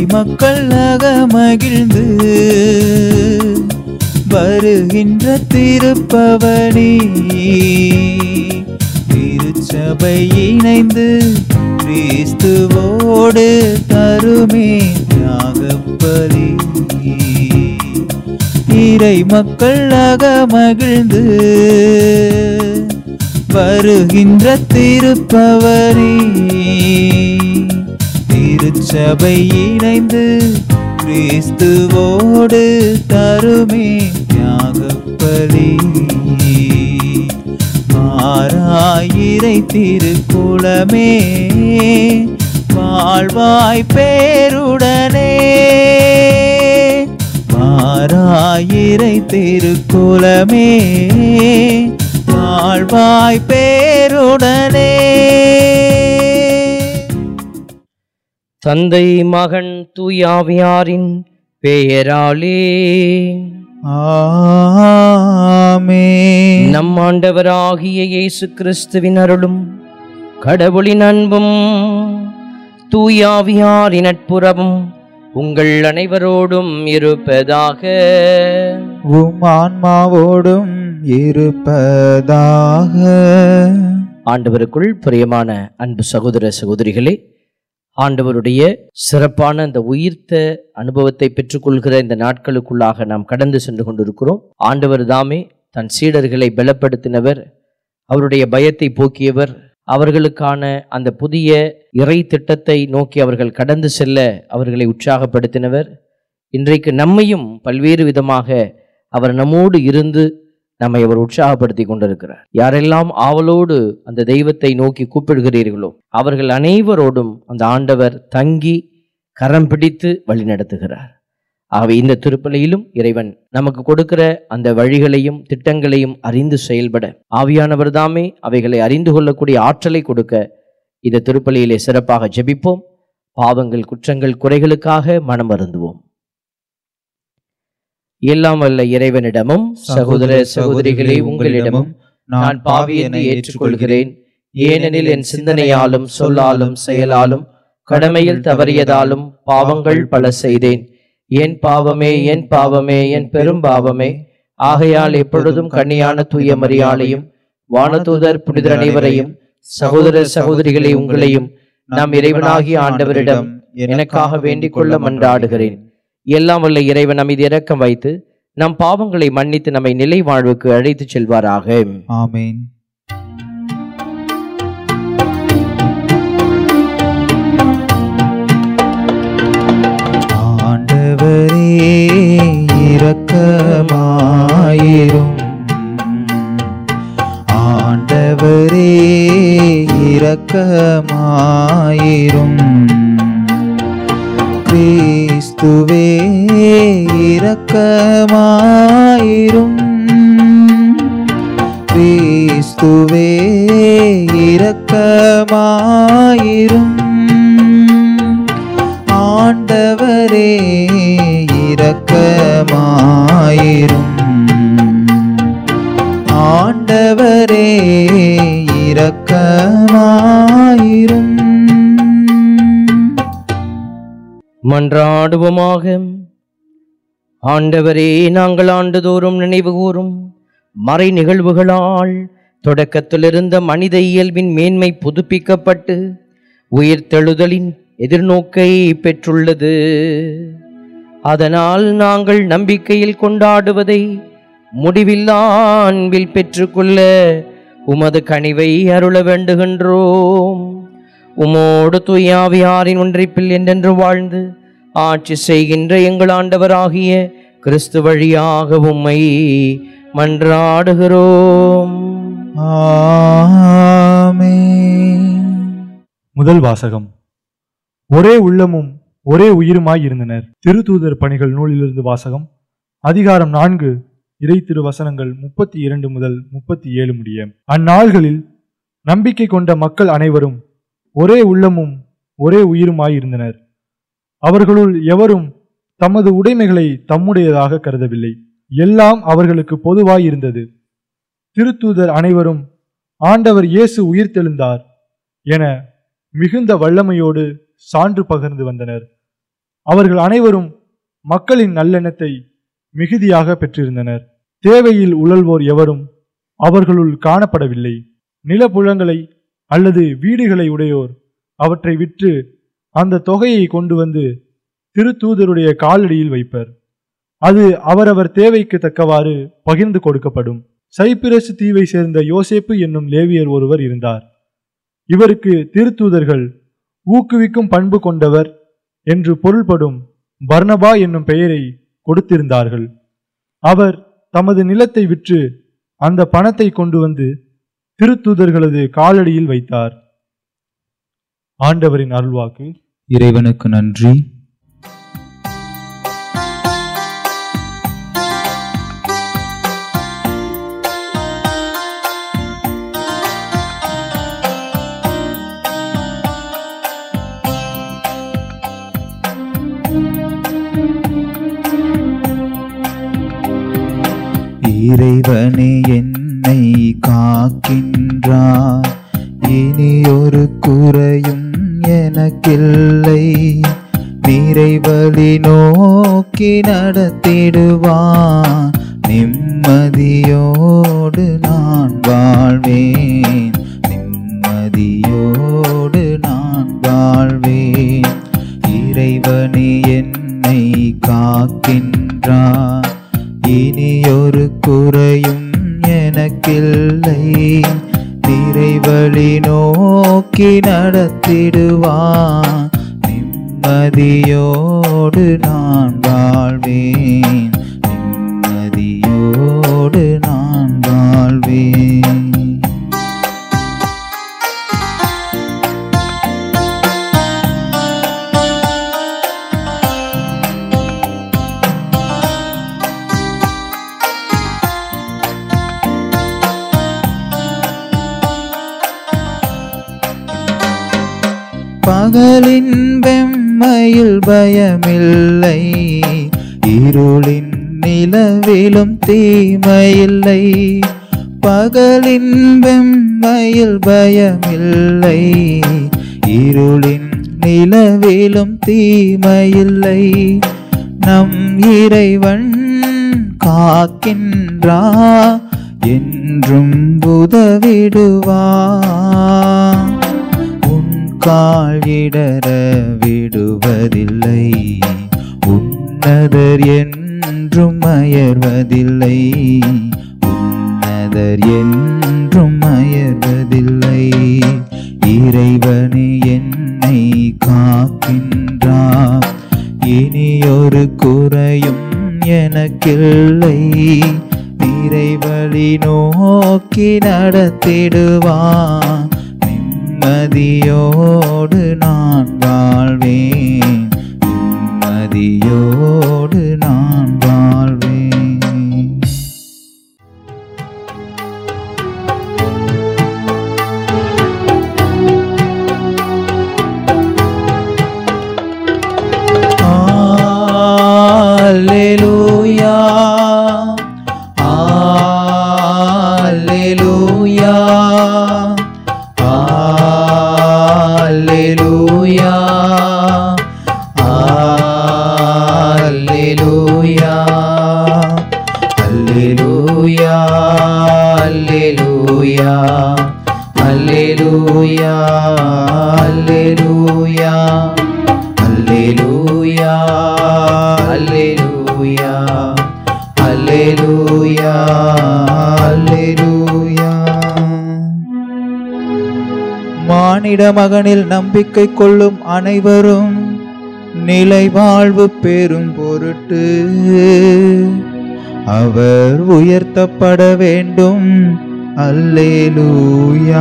மக்களாக மகிழ்ந்து வருகின்ற திருப்பவனி திருச்சபை இணைந்து கிறிஸ்துவோடு தருமே தியாகப்பலி இறை மக்களாக மகிழ்ந்து வருகின்ற திருப்பவரி திருச்சபை இணைந்து கிறிஸ்துவோடு தருமே தியாகப்பலி மாறாயிரை திருக்குளமே வாழ்வாய் பேருடனே மாறாயிரை திருக்குலமே வாழ்வாய் பேருடனே தந்தை மகன் தூயாவியாரின் பெயராலே ஆமே நம் ஆண்டவராகிய இயேசு கிறிஸ்துவின் அருளும் கடவுளின் அன்பும் தூயாவியாரின் நட்புறவும் உங்கள் அனைவரோடும் இருப்பதாக உம் ஆன்மாவோடும் இருப்பதாக ஆண்டவருக்குள் பிரியமான அன்பு சகோதர சகோதரிகளே ஆண்டவருடைய சிறப்பான அந்த உயிர்த்த அனுபவத்தை பெற்றுக்கொள்கிற இந்த நாட்களுக்குள்ளாக நாம் கடந்து சென்று கொண்டிருக்கிறோம் ஆண்டவர் தாமே தன் சீடர்களை பலப்படுத்தினவர் அவருடைய பயத்தை போக்கியவர் அவர்களுக்கான அந்த புதிய இறை திட்டத்தை நோக்கி அவர்கள் கடந்து செல்ல அவர்களை உற்சாகப்படுத்தினவர் இன்றைக்கு நம்மையும் பல்வேறு விதமாக அவர் நம்மோடு இருந்து நம்மை அவர் உற்சாகப்படுத்தி கொண்டிருக்கிறார் யாரெல்லாம் ஆவலோடு அந்த தெய்வத்தை நோக்கி கூப்பிடுகிறீர்களோ அவர்கள் அனைவரோடும் அந்த ஆண்டவர் தங்கி கரம் பிடித்து வழிநடத்துகிறார் ஆகவே இந்த திருப்பலியிலும் இறைவன் நமக்கு கொடுக்கிற அந்த வழிகளையும் திட்டங்களையும் அறிந்து செயல்பட ஆவியானவர் தாமே அவைகளை அறிந்து கொள்ளக்கூடிய ஆற்றலை கொடுக்க இந்த திருப்பலியிலே சிறப்பாக ஜெபிப்போம் பாவங்கள் குற்றங்கள் குறைகளுக்காக மனம் அருந்துவோம் எல்லாம் வல்ல இறைவனிடமும் சகோதர சகோதரிகளே உங்களிடமும் நான் பாவி என்று ஏற்றுக்கொள்கிறேன் ஏனெனில் என் சிந்தனையாலும் சொல்லாலும் செயலாலும் கடமையில் தவறியதாலும் பாவங்கள் பல செய்தேன் என் பாவமே என் பாவமே என் பெரும் பாவமே ஆகையால் எப்பொழுதும் கன்னியான தூய மரியாளையும் வானதூதர் புனிதர் அனைவரையும் சகோதர சகோதரிகளை உங்களையும் நாம் இறைவனாகிய ஆண்டவரிடம் எனக்காக வேண்டிக் கொள்ள மன்றாடுகிறேன் எல்லாம் வல்ல இறைவன் நம்மீது இரக்கம் வைத்து நம் பாவங்களை மன்னித்து நம்மை நிலை வாழ்வுக்கு அழைத்துச் செல்வாராக ஆமேன் ஆண்டவரே இரக்கமாயிரும் ஆண்டவரே இரக்கமாயிரும் கிறிஸ்துவே இரக்கமாயிரும் கிறிஸ்துவே இரக்கமாயிரும் ஆண்டவரே இரக்கமாயிரும் ஆண்டவரே இரக்கமாயிரும் மன்றாடுவோமாக ஆண்டவரே நாங்கள் ஆண்டுதோறும் நினைவு கூறும் மறை நிகழ்வுகளால் தொடக்கத்திலிருந்த மனித இயல்பின் மேன்மை புதுப்பிக்கப்பட்டு உயிர்த்தெழுதலின் எதிர்நோக்கை பெற்றுள்ளது அதனால் நாங்கள் நம்பிக்கையில் கொண்டாடுவதை முடிவில்லா அன்பில் பெற்றுக்கொள்ள உமது கனிவை அருள வேண்டுகின்றோம் உமோடு தூயாவியாரின் ஒன்றிப்பில் என்றென்று வாழ்ந்து ஆட்சி செய்கின்ற எங்கள் ஆண்டவராகிய கிறிஸ்து வழியாக உம்மை மன்றாடுகிறோம் ஆமென் முதல் வாசகம் ஒரே உள்ளமும் ஒரே உயிருமாய் இருந்தனர் திருத்தூதர் பணிகள் நூலிலிருந்து வாசகம் அதிகாரம் நான்கு இறை திருவசனங்கள் முப்பத்தி இரண்டு முதல் முப்பத்தி ஏழு முடிய அந்நாள்களில் நம்பிக்கை கொண்ட மக்கள் அனைவரும் ஒரே உள்ளமும் ஒரே உயிருமாய் இருந்தனர் அவர்களுள் எவரும் தமது உடைமைகளை தம்முடையதாக கருதவில்லை எல்லாம் அவர்களுக்கு பொதுவாய் இருந்தது திருத்தூதர் அனைவரும் ஆண்டவர் இயேசு உயிர்த்தெழுந்தார் என மிகுந்த வல்லமையோடு சான்று பகிர்ந்து வந்தனர் அவர்கள் அனைவரும் மக்களின் நல்லெண்ணத்தை மிகுதியாக பெற்றிருந்தனர் தேவையில் உழல்வோர் எவரும் அவர்களுள் காணப்படவில்லை நிலப்புலங்களை அல்லது வீடுகளை உடையோர் அவற்றை விற்று அந்த தொகையை கொண்டு வந்து திருத்தூதருடைய காலடியில் வைப்பர் அது அவரவர் தேவைக்கு தக்கவாறு பகிர்ந்து கொடுக்கப்படும் சைப்பிரசு தீவை சேர்ந்த யோசேப்பு என்னும் லேவியர் ஒருவர் இருந்தார் இவருக்கு திருத்தூதர்கள் ஊக்குவிக்கும் பண்பு கொண்டவர் என்று பொருள்படும் பர்னபா என்னும் பெயரை கொடுத்திருந்தார்கள் அவர் தமது நிலத்தை விற்று அந்த பணத்தை கொண்டு வந்து திருத்தூதர்களது காலடியில் வைத்தார் ஆண்டவரின் அருள்வாக்கு இறைவனுக்கு நன்றி இறைவனே என்னை காக்கின்றார் இனி ஒரு குறையும் எனக்கில்லை நிறைவழி நோக்கி நடத்திடுவான் நிம்மதியோடு நான் வாழ்வேன் நிம்மதியோடு நான் வாழ்வேன் இறைவனே என்னை காக்கின்றார் இனியொரு குறையும் எனக்கில்லை நிறைவழி நோக்கி நடத்திடுவான் நிம்மதியோடு நான் வாழ்வேன் நிம்மதியோடு நான் வாழ்வேன் பகலின் வெம்மையில் பயமில்லை இருளின் நிலவிலும் தீமையில்லை பகலின் வெம்மையில் பயமில்லை இருளின் நிலவிலும் தீமையில்லை நம் இறைவன் காக்கின்றா என்றும் உதவிடுவா உன் கால் இடர விடுவதில்லை உன்னதர் என்றும் அயர்வதில்லை உன்னதர் என்றும் அயர்வதில்லை இறைவனே என்னை காக்கின்றார் இனியொரு குறையும் எனக்கில்லை இறைவழி நோக்கி நடத்திடுவான் நிம்மதியோடு நான் வாழ்வேன் நிம்மதியோடு நான் வாழ்வேன் Alleluia. Alleluia. Alleluia. Alleluia. Alleluia. Alleluia. Alleluia. Alleluia. அல்லேலூயா அல்லேலூயா அல்லேலூயா அல்லேலூயா மானிட மகனில் நம்பிக்கை கொள்ளும் அனைவரும் நிலை வாழ்வு பெறும் பொருட்டு அவர் உயர்த்தப்பட வேண்டும் அல்லேலூயா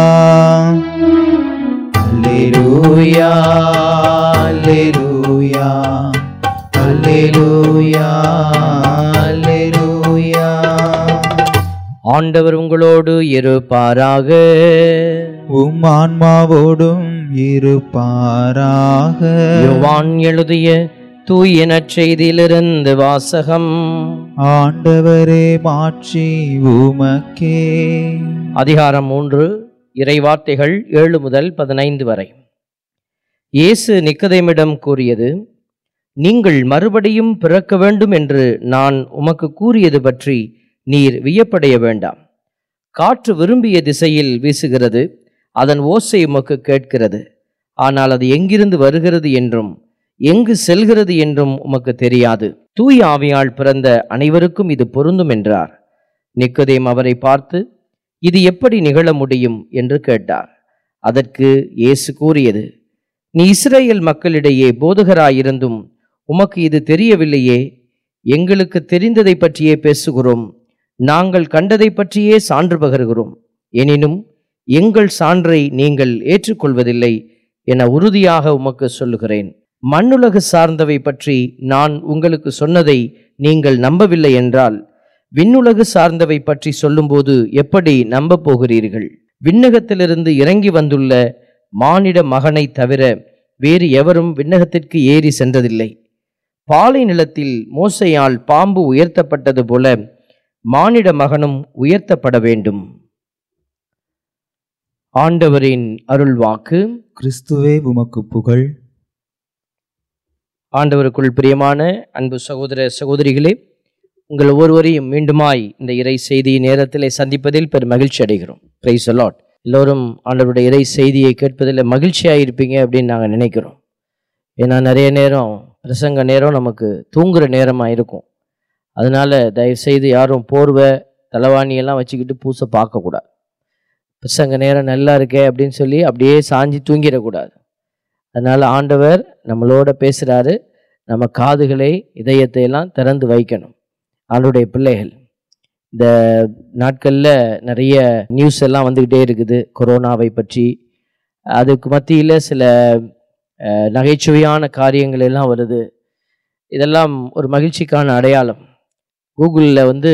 அல்லேலூயா அல்லேலூயா அல்லேலூயா அல்லேலூயா ஆண்டவர் உங்களோடு இருப்பாராக உம் ஆன்மாவோடும் இருப்பாராக யோவான் எழுதிய தூய நற்செய்தியிலிருந்து வாசகம் ஆண்டவரே மாட்சி உமக்கே அதிகாரம் மூன்று இறைவார்த்தைகள் ஏழு முதல் பதினைந்து வரை இயேசு நிக்கதேமிடம் கூறியது நீங்கள் மறுபடியும் பிறக்க வேண்டும் என்று நான் உமக்கு கூறியது பற்றி நீர் வியப்படைய வேண்டாம் காற்று விரும்பிய திசையில் வீசுகிறது அதன் ஓசை உமக்கு கேட்கிறது ஆனால் அது எங்கிருந்து வருகிறது என்றும் எங்கு செல்கிறது என்றும் உமக்கு தெரியாது தூய ஆவியால் பிறந்த அனைவருக்கும் இது பொருந்தும் என்றார் நிக்கதேம் அவரை பார்த்து இது எப்படி நிகழ முடியும் என்று கேட்டார் அதற்கு இயேசு கூறியது நீ இஸ்ரேல் மக்களிடையே போதகராயிருந்தும் உமக்கு இது தெரியவில்லையே எங்களுக்கு தெரிந்ததை பற்றியே பேசுகிறோம் நாங்கள் கண்டதை பற்றியே சான்று பகருகிறோம் எனினும் எங்கள் சான்றை நீங்கள் ஏற்றுக்கொள்வதில்லை என உறுதியாக உமக்கு சொல்லுகிறேன் மண்ணுலகு சார்ந்தவை பற்றி நான் உங்களுக்கு சொன்னதை நீங்கள் நம்பவில்லை என்றால் விண்ணுலகு சார்ந்தவை பற்றி சொல்லும்போது எப்படி நம்பப் போகிறீர்கள் விண்ணகத்திலிருந்து இறங்கி வந்துள்ள மானிட மகனை தவிர வேறு எவரும் விண்ணகத்திற்கு ஏறி சென்றதில்லை பாலை நிலத்தில் மோசையால் பாம்பு உயர்த்தப்பட்டது போல மானிட மகனும் உயர்த்தப்பட வேண்டும் ஆண்டவரின் அருள்வாக்கு கிறிஸ்துவே உமக்கு புகழ் ஆண்டவருக்குள் பிரியமான அன்பு சகோதர சகோதரிகளே உங்கள் ஒவ்வொருவரையும் மீண்டுமாய் இந்த இறை செய்தி நேரத்திலே சந்திப்பதில் பெரும் மகிழ்ச்சி அடைகிறோம் பிரைஸ் அலாட் எல்லோரும் ஆண்டவருடைய இறை செய்தியை கேட்பதில் மகிழ்ச்சியாக இருப்பீங்க அப்படின்னு நாங்கள் நினைக்கிறோம் ஏன்னா நிறைய நேரம் பிரசங்க நேரம் நமக்கு தூங்குற நேரமாக இருக்கும் அதனால தயவு செய்து யாரும் போர்வை தலைவாணியெல்லாம் வச்சுக்கிட்டு பூசை பார்க்கக்கூடாது பிரசங்க நேரம் நல்லா இருக்கே அப்படின்னு சொல்லி அப்படியே சாஞ்சி தூங்கிடக்கூடாது அதனால் ஆண்டவர் நம்மளோட பேசுகிறாரு நம்ம காதுகளை இதயத்தை எல்லாம் திறந்து வைக்கணும் ஆண்டுடைய பிள்ளைகள் இந்த நாட்களில் நிறைய நியூஸ் எல்லாம் வந்துக்கிட்டே இருக்குது கொரோனாவை பற்றி அதுக்கு மத்தியில் சில அஹ், நகைச்சுவையான காரியங்கள் எல்லாம் வருது இதெல்லாம் ஒரு மகிழ்ச்சிக்கான அடையாளம் கூகுளில் வந்து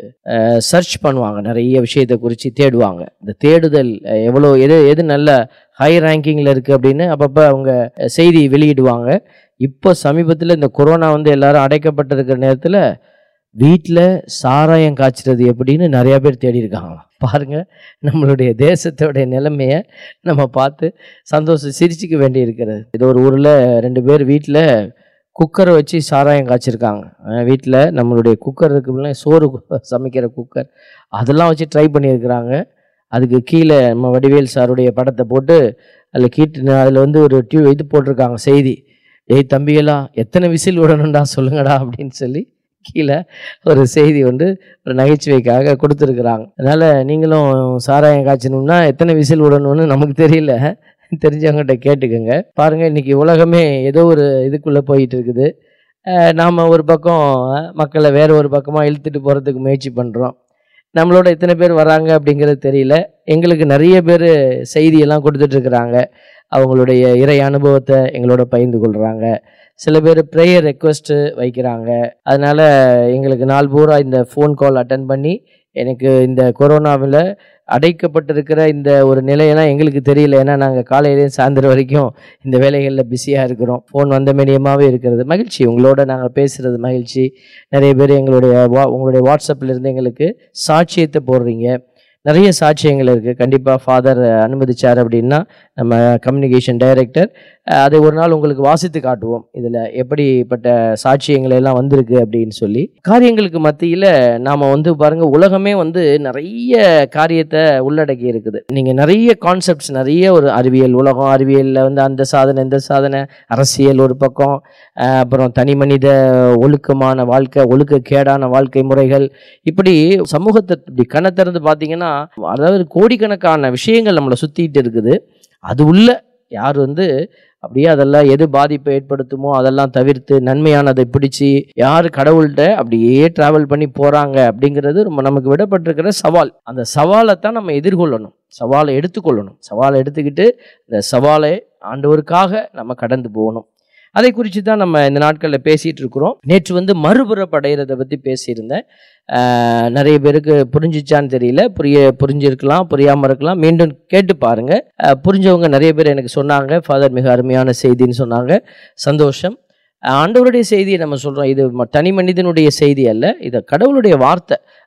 சர்ச் பண்ணுவாங்க நிறைய விஷயத்தை குறித்து தேடுவாங்க இந்த தேடுதல் அஹ், எவ்வளோ எது எது நல்ல ஹை ரேங்கிங்கில் இருக்குது அப்படின்னு அப்பப்போ அவங்க அஹ், செய்தி வெளியிடுவாங்க இப்போ சமீபத்தில் இந்த கொரோனா வந்து எல்லாரும் அடைக்கப்பட்டிருக்கிற நேரத்தில் வீட்டில் சாராயம் காய்ச்சறது எப்படின்னு நிறையா பேர் தேடி இருக்காங்க பாருங்க நம்மளுடைய தேசத்தோடைய நிலைமையை நம்ம பார்த்து சந்தோஷம் சிரிச்சுக்க வேண்டி இருக்கிறது இது ஒரு ஊரில் ரெண்டு பேர் வீட்டில் குக்கரை வச்சு சாராயம் காய்ச்சிருக்காங்க வீட்டில் நம்மளுடைய குக்கர் இருக்கு இல்லையா, சோறு கு- சமைக்கிற குக்கர் அதெல்லாம் வச்சு ட்ரை பண்ணியிருக்கிறாங்க அதுக்கு கீழே நம்ம வடிவேல் சாருடைய படத்தை போட்டு அதில் கீட்டு அதில் வந்து ஒரு டியூ இது போட்டிருக்காங்க செய்தி ஏய் தம்பியெல்லாம் எத்தனை விசில் விடணும்டா சொல்லுங்கடா அப்படின்னு சொல்லி கீழே ஒரு செய்தி வந்து ஒரு நகைச்சுவைக்காக கொடுத்துருக்குறாங்க அதனால் நீங்களும் சாராயம் காய்ச்சணும்னா எத்தனை விசில் விடணும்னு நமக்கு தெரியல தெரிஞ்சவங்ககிட்ட கேட்டுக்கோங்க பாருங்கள் இன்றைக்கி உலகமே ஏதோ ஒரு இதுக்குள்ளே போயிட்டு இருக்குது நாம் ஒரு பக்கம் அஹ், மக்களை வேற ஒரு பக்கமாக இழுத்துட்டு போகிறதுக்கு முயற்சி பண்ணுறோம் நம்மளோட எத்தனை பேர் வராங்க அப்படிங்கிறது தெரியல எங்களுக்கு நிறைய பேர் செய்தியெல்லாம் கொடுத்துட்ருக்குறாங்க அவங்களுடைய இறை அனுபவத்தை எங்களோட பகிர்ந்து கொள்கிறாங்க சில பேர் ப்ரேயர் ரெக்வஸ்ட்டு வைக்கிறாங்க அதனால் எங்களுக்கு நாள் பூரா இந்த ஃபோன் கால் அட்டன் பண்ணி எனக்கு இந்த கொரோனாவில் அடைக்கப்பட்டிருக்கிற இந்த ஒரு நிலையெல்லாம் எங்களுக்கு தெரியல ஏன்னா நாங்கள் காலையிலேயும் சாயந்தரம் வரைக்கும் இந்த வேலைகளில் பிஸியாக இருக்கிறோம் ஃபோன் வந்த மீடியமாகவே இருக்கிறது மகிழ்ச்சி உங்களோட நாங்கள் பேசுகிறது மகிழ்ச்சி நிறைய பேர் எங்களுடைய வா உங்களுடைய வாட்ஸ்அப்பில் இருந்து எங்களுக்கு சாட்சியத்தை போடுறீங்க நிறைய சாட்சியங்கள் இருக்குது கண்டிப்பாக ஃபாதர் அனுமதிச்சார் அப்படின்னா நம்ம கம்யூனிகேஷன் டைரக்டர் அதை ஒரு நாள் உங்களுக்கு வாசித்து காட்டுவோம் இதில் எப்படிப்பட்ட சாட்சியங்கள் எல்லாம் வந்திருக்கு அப்படின்னு சொல்லி காரியங்களுக்கு மத்தியில் நாம் வந்து பாருங்கள் உலகமே வந்து நிறைய காரியத்தை உள்ளடக்கி இருக்குது நீங்கள் நிறைய கான்செப்ட்ஸ் நிறைய ஒரு அறிவியல் உலகம் அறிவியலில் வந்து அந்த சாதனை இந்த சாதனை அரசியல் ஒரு பக்கம் அஹ் அப்புறம் தனி மனித ஒழுக்கமான வாழ்க்கை ஒழுக்கக்கேடான வாழ்க்கை முறைகள் இப்படி சமூகத்தை இப்படி கண்ணை திறந்து பார்த்தீங்கன்னா அதாவது கோடிக்கணக்கான விஷயங்கள் நம்மளை சுற்றிட்டு இருக்குது அது உள்ள யார் வந்து அப்படியே அதெல்லாம் எது பாதிப்பை ஏற்படுத்துமோ அதெல்லாம் தவிர்த்து நன்மையானதை பிடிச்சி யார் கடவுள்கிட்ட அப்படியே டிராவல் பண்ணி போகிறாங்க அப்படிங்கிறது ரொம்ப நமக்கு விடப்பட்டிருக்கிற சவால் அந்த சவாலை தான் நம்ம எதிர்கொள்ளணும் சவாலை எடுத்துக்கொள்ளணும் சவாலை எடுத்துக்கிட்டு இந்த சவாலை ஆண்டவருக்காக நம்ம கடந்து போகணும் அதை குறித்து தான் நம்ம இந்த நாட்களில் பேசிகிட்டு இருக்கிறோம் நேற்று வந்து மறுபுறப்படைகிறத பற்றி பேசியிருந்தேன் ஆஹ் நிறைய பேருக்கு புரிஞ்சிச்சான்னு தெரியல புரிய புரிஞ்சிருக்கலாம் புரியாமல் இருக்கலாம் மீண்டும் கேட்டு பாருங்க ஆஹ் புரிஞ்சவங்க நிறைய பேர் எனக்கு சொன்னாங்க ஃபாதர் மிக அருமையான செய்தின்னு சொன்னாங்க சந்தோஷம் ஆண்டவருடைய செய்தியை நம்ம சொல்கிறோம் இது ம- தனி மனிதனுடைய செய்தி அல்ல இது கடவுளுடைய வார்த்தை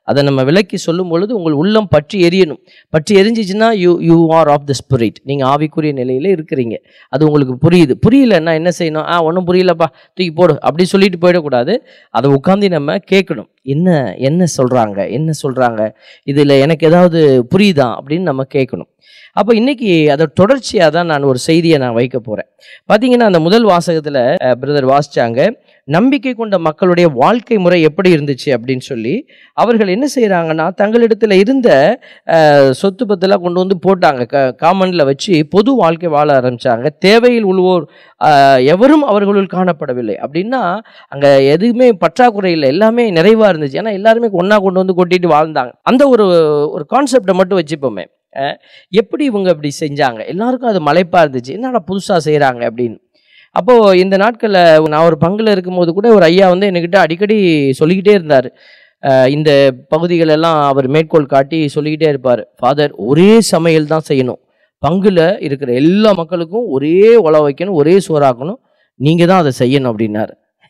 அதை நம்ம விளக்கி சொல்லும் பொழுது உங்கள் உள்ளம் பற்றி எரியணும் பற்றி எரிஞ்சிச்சுன்னா you you are of the spirit நீங்கள் ஆவிக்குரிய நிலையில் இருக்கிறீங்க அது உங்களுக்கு புரியுது புரியலன்னா என்ன செய்யணும் ஆ ஒன்றும் புரியலப்பா தூக்கி போடு அப்படி சொல்லிட்டு போயிடக்கூடாது அதை உட்காந்து நம்ம கேட்கணும் என்ன என்ன சொல்கிறாங்க என்ன சொல்கிறாங்க இதில் எனக்கு ஏதாவது புரியுதா அப்படின்னு நம்ம கேட்கணும் அப்போ இன்னைக்கு அதோட தொடர்ச்சியாக தான் நான் ஒரு செய்தியை நான் வைக்க போகிறேன் பார்த்தீங்கன்னா அந்த முதல் வாசகத்தில் பிரதர் வாசிச்சாங்க நம்பிக்கை கொண்ட மக்களுடைய வாழ்க்கை முறை எப்படி இருந்துச்சு அப்படின்னு சொல்லி அவர்கள் என்ன செய்கிறாங்கன்னா தங்களிடத்தில் இருந்த அஹ், சொத்து பத்தெல்லாம் கொண்டு வந்து போட்டாங்க க காமனில் வச்சு பொது வாழ்க்கை வாழ ஆரம்பிச்சாங்க தேவையில் உள்வோர் அஹ், எவரும் அவர்களுள் காணப்படவில்லை அப்படின்னா அங்கே எதுவுமே பற்றாக்குறை இல்லை எல்லாமே நிறைவாக இருந்துச்சு ஏன்னா எல்லாருமே ஒன்றா கொண்டு வந்து கொட்டிட்டு வாழ்ந்தாங்க அந்த ஒரு ஒரு கான்செப்டை மட்டும் வச்சுப்போமே அஹ், எப்படி இவங்க இப்படி செஞ்சாங்க எல்லாருக்கும் அது மலைப்பாக இருந்துச்சு என்னடா புதுசாக செய்கிறாங்க அப்படின்னு அப்போது இந்த நாட்களில் நான் ஒரு பங்கில் இருக்கும்போது கூட ஒரு ஐயா வந்து என்கிட்ட அடிக்கடி சொல்லிக்கிட்டே இருந்தார் அஹ் இந்த பகுதிகள் எல்லாம் அவர் மேற்கோள் காட்டி சொல்லிக்கிட்டே இருப்பார் ஃபாதர் ஒரே சமையல் தான் செய்யணும் பங்குல இருக்கிற எல்லா மக்களுக்கும் ஒரே உழ வைக்கணும் ஒரே சோறாக்கணும் நீங்கள் தான் அதை செய்யணும் அப்படின்னாரு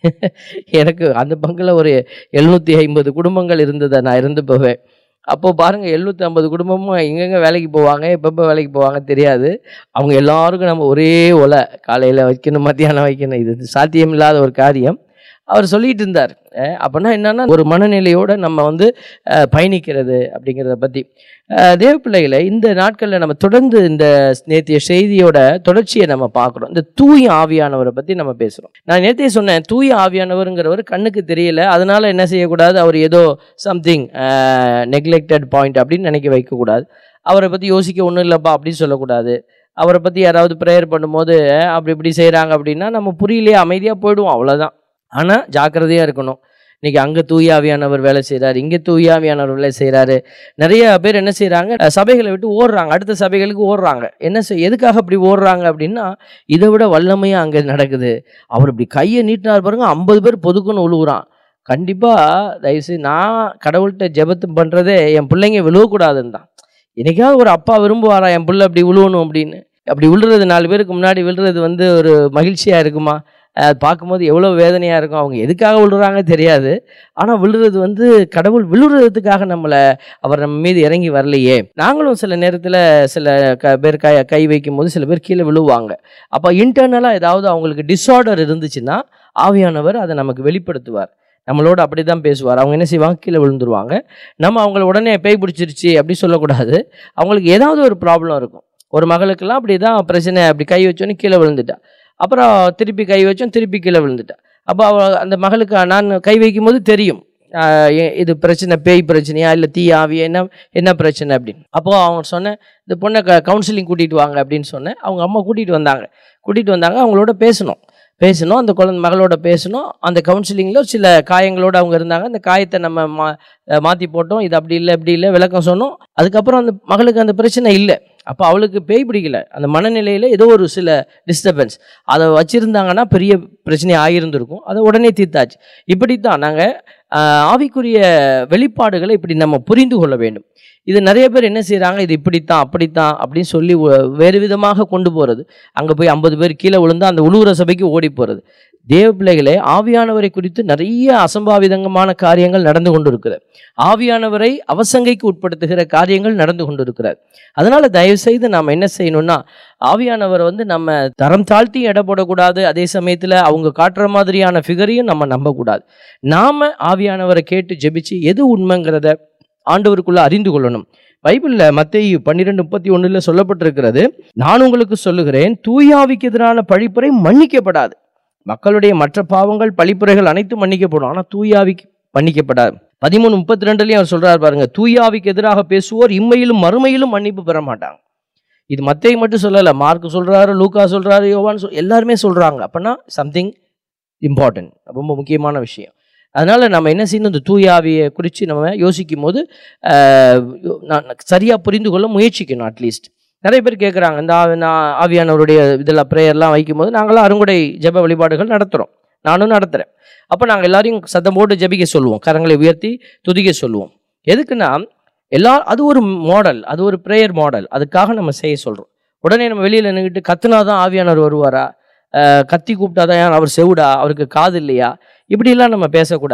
எனக்கு அந்த பங்கில் ஒரு எழுநூற்றி ஐம்பது குடும்பங்கள் இருந்ததை நான் இருந்து போவேன் அப்போ பாருங்கள் எழுநூற்றி ஐம்பது குடும்பமும் எங்கெங்கே வேலைக்கு போவாங்க எப்பப்போ வேலைக்கு போவாங்க தெரியாது அவங்க எல்லாருக்கும் நம்ம ஒரே ஒலை காலையில் வைக்கணும் மத்தியானம் வைக்கணும் இது சாத்தியமில்லாத ஒரு காரியம் அவர் சொல்லிட்டு இருந்தார் அஹ் அப்போனா என்னன்னா ஒரு மனநிலையோடு நம்ம வந்து அஹ், பயணிக்கிறது அப்படிங்கிறத பற்றி தேவ பிள்ளைகளை இந்த நாட்களில் நம்ம தொடர்ந்து இந்த நேத்திய செய்தியோட தொடர்ச்சியை நம்ம பார்க்குறோம் இந்த தூய ஆவியானவரை பற்றி நம்ம பேசுகிறோம் நான் நேத்தியே சொன்னேன் தூய ஆவியானவருங்கிறவர் கண்ணுக்கு தெரியல அதனால என்ன செய்யக்கூடாது அவர் ஏதோ சம்திங் நெக்லெக்டட் பாயிண்ட் அப்படின்னு நினைக்க வைக்கக்கூடாது அவரை பற்றி யோசிக்க ஒன்றும் இல்லைப்பா அப்படின்னு சொல்லக்கூடாது அவரை பற்றி யாராவது ப்ரேயர் பண்ணும்போது அஹ், அப்படி இப்படி செய்கிறாங்க அப்படின்னா நம்ம புரியலையே அமைதியாக போயிடுவோம் அவ்வளோதான் ஆனால் ஜாக்கிரதையாக இருக்கணும் இன்னைக்கு அங்கே தூயாவியானவர் வேலை செய்கிறாரு இங்கே தூயாவியானவர் வேலை செய்கிறாரு நிறைய பேர் என்ன செய்கிறாங்க சபைகளை விட்டு ஓடுறாங்க அடுத்த சபைகளுக்கு ஓடுறாாங்க என்ன செய் எதுக்காக அப்படி ஓடுறாங்க அப்படின்னா இதை விட வல்லமையாக அங்கே நடக்குது அவர் இப்படி கையை நீட்டினார் பாருங்க ஐம்பது பேர் பொதுக்குன்னு உழுவுறான் கண்டிப்பாக தயவுசெய்து நான் கடவுள்கிட்ட ஜெபத்து பண்ணுறதே என் பிள்ளைங்க விழுவக்கூடாதுன்னு தான் என்னைக்காவது ஒரு அப்பா விரும்புவாரா என் பிள்ளை அப்படி விழுவணும் அப்படின்னு அப்படி விழுறது நாலு பேருக்கு முன்னாடி விழுறது வந்து ஒரு மகிழ்ச்சியாக இருக்குமா அது பார்க்கும்போது எவ்வளோ வேதனையாக இருக்கும் அவங்க எதுக்காக விழுறாங்க தெரியாது ஆனால் விழுறது வந்து கடவுள் விழுறதுக்காக நம்மளை அவர் நம்ம மீது இறங்கி வரலையே நாங்களும் சில நேரத்தில் சில க பேர் கை கை வைக்கும்போது சில பேர் கீழே விழுவாங்க அப்போ இன்டர்னலாக ஏதாவது அவங்களுக்கு டிஸார்டர் இருந்துச்சுன்னா ஆவியானவர் அதை நமக்கு வெளிப்படுத்துவார் நம்மளோட அப்படி தான் பேசுவார் அவங்க என்ன செய்வாங்க கீழே விழுந்துருவாங்க நம்ம அவங்கள உடனே பேய் பிடிச்சிருச்சு அப்படி சொல்லக்கூடாது அவங்களுக்கு ஏதாவது ஒரு ப்ராப்ளம் இருக்கும் ஒரு மகளுக்கெல்லாம் அப்படி தான் பிரச்சனை அப்படி கை வச்சோன்னே கீழே விழுந்துட்டா அப்புறம் திருப்பி கை வச்சோம் திருப்பி கீழே விழுந்துட்டா அப்போ அவ அந்த மகளுக்கு நான் கை வைக்கும்போது தெரியும் ஆஹ் ஏ- இது பிரச்சனை பேய் பிரச்சனையா இல்லை தீ ஆவியா என்ன என்ன பிரச்சனை அப்படின்னு அப்போது அவங்க சொன்னேன் இந்த பொண்ணை க கவுன்சிலிங் கூட்டிகிட்டு வாங்க அப்படின்னு சொன்னேன் அவங்க அம்மா கூட்டிகிட்டு வந்தாங்க கூட்டிகிட்டு வந்தாங்க அவங்களோட பேசணும் பேசணும் அந்த குழந்தை மகளோட பேசணும் அந்த கவுன்சிலிங்கில் சில காயங்களோடு அவங்க இருந்தாங்க அந்த காயத்தை நம்ம மா மாற்றி போட்டோம் இது அப்படி இல்லை இப்படி இல்லை விளக்கம் சொன்னோம் அதுக்கப்புறம் அந்த மகளுக்கு அந்த பிரச்சனை இல்லை அப்போ அவளுக்கு பேய் பிடிக்கல அந்த மனநிலையில் ஏதோ ஒரு சில டிஸ்டர்பன்ஸ் அதை வச்சுருந்தாங்கன்னா பெரிய பிரச்சனை ஆகியிருந்திருக்கும் அதை உடனே தீர்த்தாச்சு இப்படித்தான் நாங்கள் ஆவிக்குரிய வெளிப்பாடுகளை இப்படி நம்ம புரிந்து கொள்ள வேண்டும் இது நிறைய பேர் என்ன செய்கிறாங்க இது இப்படித்தான் அப்படித்தான் அப்படின்னு சொல்லி ஒ- வேறு விதமாக கொண்டு போகிறது அங்கே போய் ஐம்பது பேர் கீழே விழுந்தா அந்த உழுவுற சபைக்கு ஓடி போகிறது தேவ பிள்ளைகளே ஆவியானவரை குறித்து நிறைய அசம்பாவிதங்கமான காரியங்கள் நடந்து கொண்டிருக்கிறது ஆவியானவரை அவசங்கைக்கு உட்படுத்துகிற காரியங்கள் நடந்து கொண்டிருக்கிறார் அதனால தயவு செய்து நாம் என்ன செய்யணும்னா ஆவியானவரை வந்து நம்ம தரம் தாழ்த்தி எடை போடக்கூடாது அதே சமயத்தில் அவங்க காட்டுற மாதிரியான ஃபிகரையும் நம்ம நம்பக்கூடாது நாம ஆவியானவரை கேட்டு ஜெபிச்சு எது உண்மைங்கிறத ஆண்டவருக்குள்ள அறிந்து கொள்ளணும் பைபிளில் மத்தேயு பன்னிரெண்டு முப்பத்தி ஒன்றில் சொல்லப்பட்டிருக்கிறது நான் உங்களுக்கு சொல்லுகிறேன் தூயாவிக்கு எதிரான பழிப்புரை மன்னிக்கப்படாது மக்களுடைய மற்ற பாவங்கள் பழிப்புரைகள் அனைத்தும் மன்னிக்கப்படும் ஆனால் தூயாவிக்கு மன்னிக்கப்படாது பதிமூணு முப்பத்தி ரெண்டுலையும் அவர் சொல்றாரு பாருங்க தூயாவிக்கு எதிராக பேசுவோர் இம்மையிலும் மறுமையிலும் மன்னிப்பு பெற மாட்டாங்க இது மத்தேயு மட்டும் சொல்லலை மார்க் சொல்றாரு லூக்கா சொல்றாரு யோவான் சொல் எல்லாருமே சொல்றாங்க அப்பனா சம்திங் இம்பார்ட்டன்ட் ரொம்ப முக்கியமான விஷயம் அதனால நம்ம என்ன செய்யணும் இந்த தூயாவியை குறித்து நம்ம யோசிக்கும் போது ஆஹ், நான் சரியாக புரிந்து கொள்ள முயற்சிக்கணும் அட்லீஸ்ட் நிறைய பேர் கேட்குறாங்க இந்த ஆவி- நான் ஆவியானவருடைய இதில் ப்ரேயர்லாம் வைக்கும்போது நாங்களாம் அருங்குடை ஜெப வழிபாடுகள் நடத்துகிறோம் நானும் நடத்துகிறேன் அப்போ நாங்கள் எல்லாரையும் சத்தம் போட்டு ஜெபிக்க சொல்லுவோம் கரங்களை உயர்த்தி துதிக்க சொல்லுவோம் எதுக்குன்னா எல்லா அது ஒரு மாடல் அது ஒரு ப்ரேயர் மாடல் அதுக்காக நம்ம செய்ய சொல்கிறோம் உடனே நம்ம வெளியில் நின்றுக்கிட்டு கத்துனா தான் ஆவியானவர் வருவாரா அஹ் கத்தி கூப்பிட்டாதான் ஏன் அவர் செவுடா அவருக்கு காது இல்லையா இப்படிலாம் நம்ம பேசக்கூடாது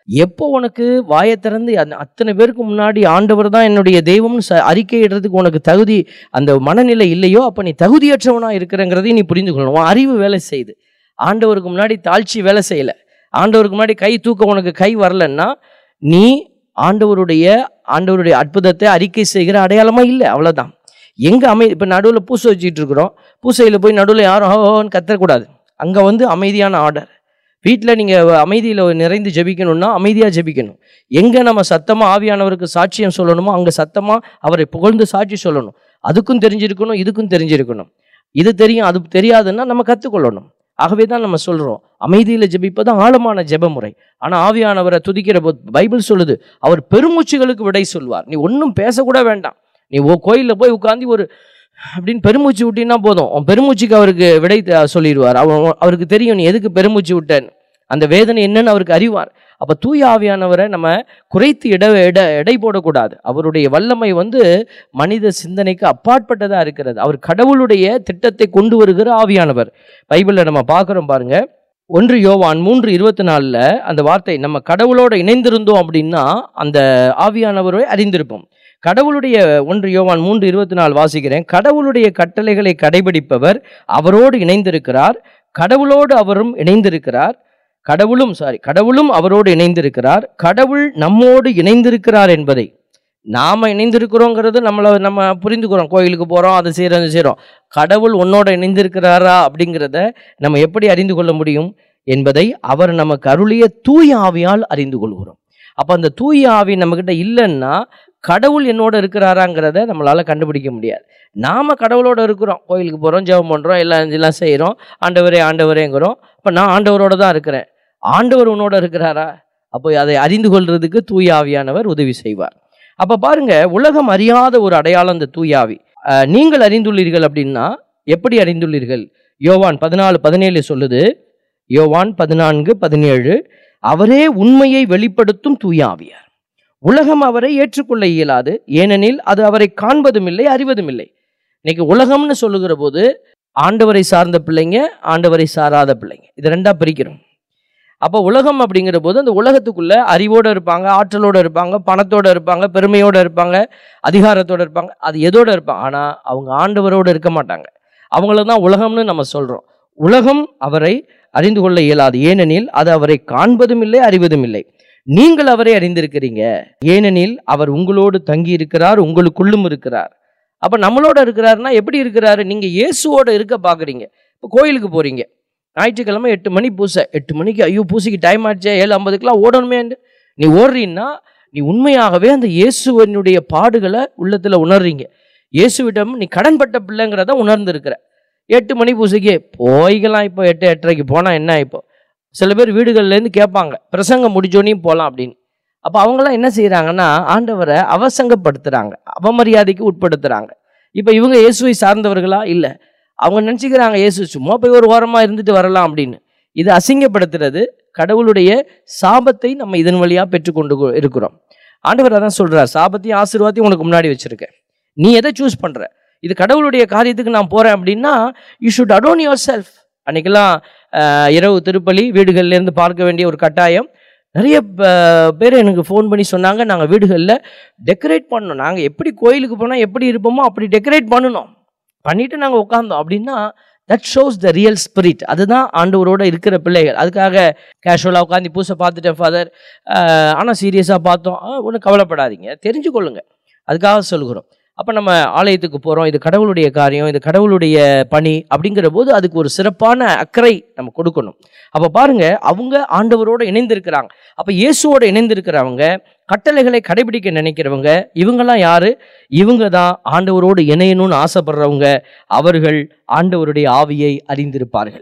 எப்போ உனக்கு வாயை திறந்து அந்த அத்தனை பேருக்கு முன்னாடி ஆண்டவர் தான் என்னுடைய தெய்வம்னு ச அறிக்கையிடுறதுக்கு உனக்கு தகுதி அந்த மனநிலை இல்லையோ அப்போ நீ தகுதியற்றவனா இருக்கிறங்கிறதையும் நீ புரிந்து கொள்ளணும் உன் அறிவு வேலை செய்யுது ஆண்டவருக்கு முன்னாடி தாழ்ச்சி வேலை செய்யலை ஆண்டவருக்கு முன்னாடி கை தூக்க உனக்கு கை வரலன்னா நீ ஆண்டவருடைய ஆண்டவருடைய அற்புதத்தை அறிக்கை செய்கிற அடையாளமா இல்லை அவ்வளவுதான் எங்க அமை இப்போ நடுவில் பூசை வச்சுட்டு இருக்கிறோம் பூசையில் போய் நடுவில் யாரும் ஹோன்னு கத்தக்கூடாது அங்கே வந்து அமைதியான ஆர்டர் வீட்டில் நீங்கள் அமைதியில் நிறைந்து ஜெபிக்கணும்னா அமைதியாக ஜெபிக்கணும் எங்கே நம்ம சத்தமாக ஆவியானவருக்கு சாட்சியம் சொல்லணுமோ அங்கே சத்தமாக அவரை புகழ்ந்து சாட்சி சொல்லணும் அதுக்கும் தெரிஞ்சிருக்கணும் இதுக்கும் தெரிஞ்சிருக்கணும் இது தெரியும் அது தெரியாதுன்னா நம்ம கற்றுக்கொள்ளணும் ஆகவே தான் நம்ம சொல்கிறோம் அமைதியில் ஜெபிப்பது ஆழமான ஜெபமுறை ஆனால் ஆவியானவரை துதிக்கிற போது பைபிள் சொல்லுது அவர் பெருமூச்சுகளுக்கு விடை சொல்வார் நீ ஒன்றும் பேசக்கூட வேண்டாம் நீ ஓ கோயிலில் போய் உட்காந்து ஒரு அப்படின்னு பெருமூச்சு விட்டினா போதும் உன் பெருமூச்சுக்கு அவருக்கு விடை த- சொல்லிடுவார் அவன் அவருக்கு தெரியும் நீ எதுக்கு பெருமூச்சு விட்டேன்னு அந்த வேதனை என்னன்னு அவருக்கு அறிவார் அப்போ தூய ஆவியானவரை நம்ம குறைத்து இட எடை எடை போடக்கூடாது அவருடைய வல்லமை வந்து மனித சிந்தனைக்கு அப்பாற்பட்டதாக இருக்கிறது அவர் கடவுளுடைய திட்டத்தை கொண்டு வருகிற ஆவியானவர் பைபிளில் நம்ம பார்க்குறோம் பாருங்க ஒன்று யோவான் மூன்று இருபத்தி நாலில் அந்த வார்த்தை நம்ம கடவுளோட இணைந்திருந்தோம் அப்படின்னா அந்த ஆவியானவரை அறிந்திருப்போம் கடவுளுடைய ஒன்று யோவான் மூன்று இருபத்தி நாலு வாசிக்கிறேன் கடவுளுடைய கட்டளைகளை கடைபிடிப்பவர் அவரோடு இணைந்திருக்கிறார் கடவுளோடு அவரும் இணைந்திருக்கிறார் கடவுளும் சாரி கடவுளும் அவரோடு இணைந்திருக்கிறார் கடவுள் நம்மோடு இணைந்திருக்கிறார் என்பதை நாம இணைந்திருக்கிறோங்கிறது நம்மளை நம்ம புரிந்துக்கிறோம் கோயிலுக்கு போகிறோம் அதை செய்கிறோம் அதை செய்கிறோம் கடவுள் உன்னோட இணைந்திருக்கிறாரா அப்படிங்கிறத நம்ம எப்படி அறிந்து கொள்ள முடியும் என்பதை அவர் நமக்கு அருளிய தூய ஆவியால் அறிந்து கொள்கிறோம் அப்போ அந்த தூய ஆவி நம்மக்கிட்ட இல்லைன்னா கடவுள் என்னோட இருக்கிறாராங்கிறத நம்மளால கண்டுபிடிக்க முடியாது நாம கடவுளோட இருக்கிறோம் கோயிலுக்கு போகிறோம் ஜெபம் பண்ணுறோம் எல்லாம் எல்லாம் செய்கிறோம் ஆண்டவரே ஆண்டவரேங்கிறோம் இப்போ நான் ஆண்டவரோட தான் இருக்கிறேன் ஆண்டவர் உன்னோட இருக்கிறாரா அப்போ அதை அறிந்து கொள்றதுக்கு தூய ஆவியானவர் உதவி செய்வார் அப்போ பாருங்க உலகம் அறியாத ஒரு அடையாளம் இந்த தூய ஆவி அஹ், நீங்கள் அறிந்துள்ளீர்கள் அப்படின்னா எப்படி அறிந்துள்ளீர்கள் யோவான் பதினாலு பதினேழு சொல்லுது யோவான் பதினான்கு பதினேழு அவரே உண்மையை வெளிப்படுத்தும் தூய ஆவியார் உலகம் அவரை ஏற்றுக்கொள்ள இயலாது ஏனெனில் அது அவரை காண்பதும் இல்லை அறிவதும் இல்லை இன்னைக்கு உலகம்னு சொல்லுகிற போது ஆண்டவரை சார்ந்த பிள்ளைங்க ஆண்டவரை சாராத பிள்ளைங்க இது ரெண்டா பிரிக்கிறோம் அப்போ உலகம் அப்படிங்கிற போது அந்த உலகத்துக்குள்ள அறிவோட இருப்பாங்க ஆற்றலோட இருப்பாங்க பணத்தோட இருப்பாங்க பெருமையோட இருப்பாங்க அதிகாரத்தோட இருப்பாங்க அது எதோட இருப்பாங்க ஆனா அவங்க ஆண்டவரோட இருக்க மாட்டாங்க அவங்கள தான் உலகம்னு நம்ம சொல்றோம் உலகம் அவரை அறிந்து கொள்ள இயலாது ஏனெனில் அது அவரை காண்பதும் இல்லை அறிவதும் இல்லை நீங்கள் அவரை அறிந்திருக்கிறீங்க ஏனெனில் அவர் உங்களோடு தங்கி இருக்கிறார் உங்களுக்குள்ளும் இருக்கிறார் அப்ப நம்மளோட இருக்கிறாருன்னா எப்படி இருக்கிறாரு நீங்க இயேசுவோட இருக்க பாக்குறீங்க இப்போ கோயிலுக்கு போறீங்க ஞாயிற்றுக்கிழமை எட்டு மணி பூசை எட்டு மணிக்கு ஐயோ பூசைக்கு டைம் ஆச்சே ஏழு ஐம்பதுக்கெல்லாம் ஓடணுமே நீ ஓடுறீன்னா நீ உண்மையாகவே அந்த இயேசுவனுடைய பாடுகளை உள்ளத்துல உணர்றீங்க இயேசுவிடம் நீ கடன்பட்ட பிள்ளைங்கிறத உணர்ந்திருக்கிற எட்டு மணி பூசைக்கு போய்க்கலாம் இப்போ எட்டு எட்டரைக்கு போனால் என்ன இப்போ சில பேர் வீடுகள்லேருந்து கேட்பாங்க பிரசங்கம் முடிச்சோனையும் போகலாம் அப்படின்னு அப்போ அவங்களாம் என்ன செய்கிறாங்கன்னா ஆண்டவரை அவசங்கப்படுத்துகிறாங்க அவமரியாதைக்கு உட்படுத்துகிறாங்க இப்போ இவங்க இயேசுவை சார்ந்தவர்களா இல்லை அவங்க நினச்சிக்கிறாங்க இயேசு சும்மா போய் ஒரு ஓரமாக இருந்துட்டு வரலாம் அப்படின்னு இது அசிங்கப்படுத்துறது கடவுளுடைய சாபத்தை நம்ம இதன் வழியாக பெற்றுக்கொண்டு கொ- இருக்கிறோம் ஆண்டவர் அதான் சொல்றார் சாபத்தையும் ஆசீர்வாதத்தையும் உனக்கு முன்னாடி வச்சிருக்கேன் நீ எதை சூஸ் பண்ற இது கடவுளுடைய காரியத்துக்கு நான் போறேன் அப்படின்னா you should adorn yourself அன்னைக்கெல்லாம் ஆஹ், இரவு திருப்பலி வீடுகள்ல இருந்து பார்க்க வேண்டிய ஒரு கட்டாயம் நிறைய ப- பேர் எனக்கு ஃபோன் பண்ணி சொன்னாங்க நாங்கள் வீடுகளில் டெக்கரேட் பண்ணோம் நாங்கள் எப்படி கோயிலுக்கு போனால் எப்படி இருப்போமோ அப்படி டெக்கரேட் பண்ணணும் பண்ணிட்டு நாங்கள் உட்காந்தோம் அப்படின்னா that shows the real spirit அதுதான் ஆண்டவரோட இருக்கிற பிள்ளைகள் அதுக்காக கேஷுவலாக உட்காந்து பூசை பார்த்துட்டேன் ஃபாதர் ஆனால் சீரியஸாக பார்த்தோம் ஒன்றும் கவலைப்படாதீங்க தெரிஞ்சுக்கொள்ளுங்க அதுக்காக சொல்கிறோம் அப்போ நம்ம ஆலயத்துக்கு போகிறோம் இது கடவுளுடைய காரியம் இது கடவுளுடைய பணி அப்படிங்கிற போது அதுக்கு ஒரு சிறப்பான அக்கறை நம்ம கொடுக்கணும் அப்போ பாருங்க அவங்க ஆண்டவரோட இணைந்திருக்கிறாங்க அப்போ இயேசுவோட இணைந்திருக்கிறவங்க கட்டளைகளை கடைபிடிக்க நினைக்கிறவங்க இவங்கெல்லாம் யாரு இவங்க தான் ஆண்டவரோடு இணையணும்னு ஆசைப்படுறவங்க அவர்கள் ஆண்டவருடைய ஆவியை அறிந்திருப்பார்கள்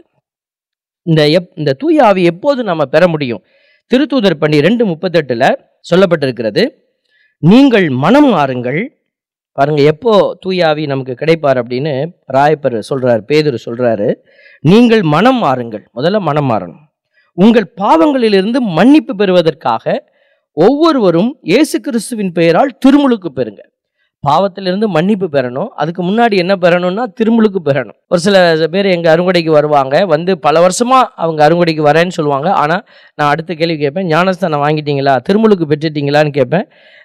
இந்த எப் இந்த தூய ஆவி எப்போது நம்ம பெற முடியும் திருத்தூதர் பணி ரெண்டு முப்பத்தெட்டுல சொல்லப்பட்டிருக்கிறது நீங்கள் மனம் மாறுங்கள் பாருங்க எப்போ தூய ஆவி நமக்கு கிடைப்பார் அப்படின்னு ராயப்பர் சொல்றாரு பேதுரு சொல்றாரு நீங்கள் மனம் மாறுங்கள் முதல்ல மனம் மாறணும் உங்கள் பாவங்களிலிருந்து மன்னிப்பு பெறுவதற்காக ஒவ்வொருவரும் இயேசு கிறிஸ்துவின் பெயரால் திருமுழுக்கு பெறுங்க பாவத்திலிருந்து மன்னிப்பு பெறணும் அதுக்கு முன்னாடி என்ன பெறணும்னா திருமுழுக்கு பெறணும் ஒரு சில பேர் எங்கள் அருங்கொடைக்கு வருவாங்க வந்து பல வருஷமா அவங்க அருங்கொடைக்கு வரேன்னு சொல்லுவாங்க ஆனால் நான் அடுத்த கேள்வி கேட்பேன் ஞானஸ்தானம் வாங்கிட்டீங்களா திருமுழுக்கு பெற்றுட்டீங்களான்னு கேட்பேன்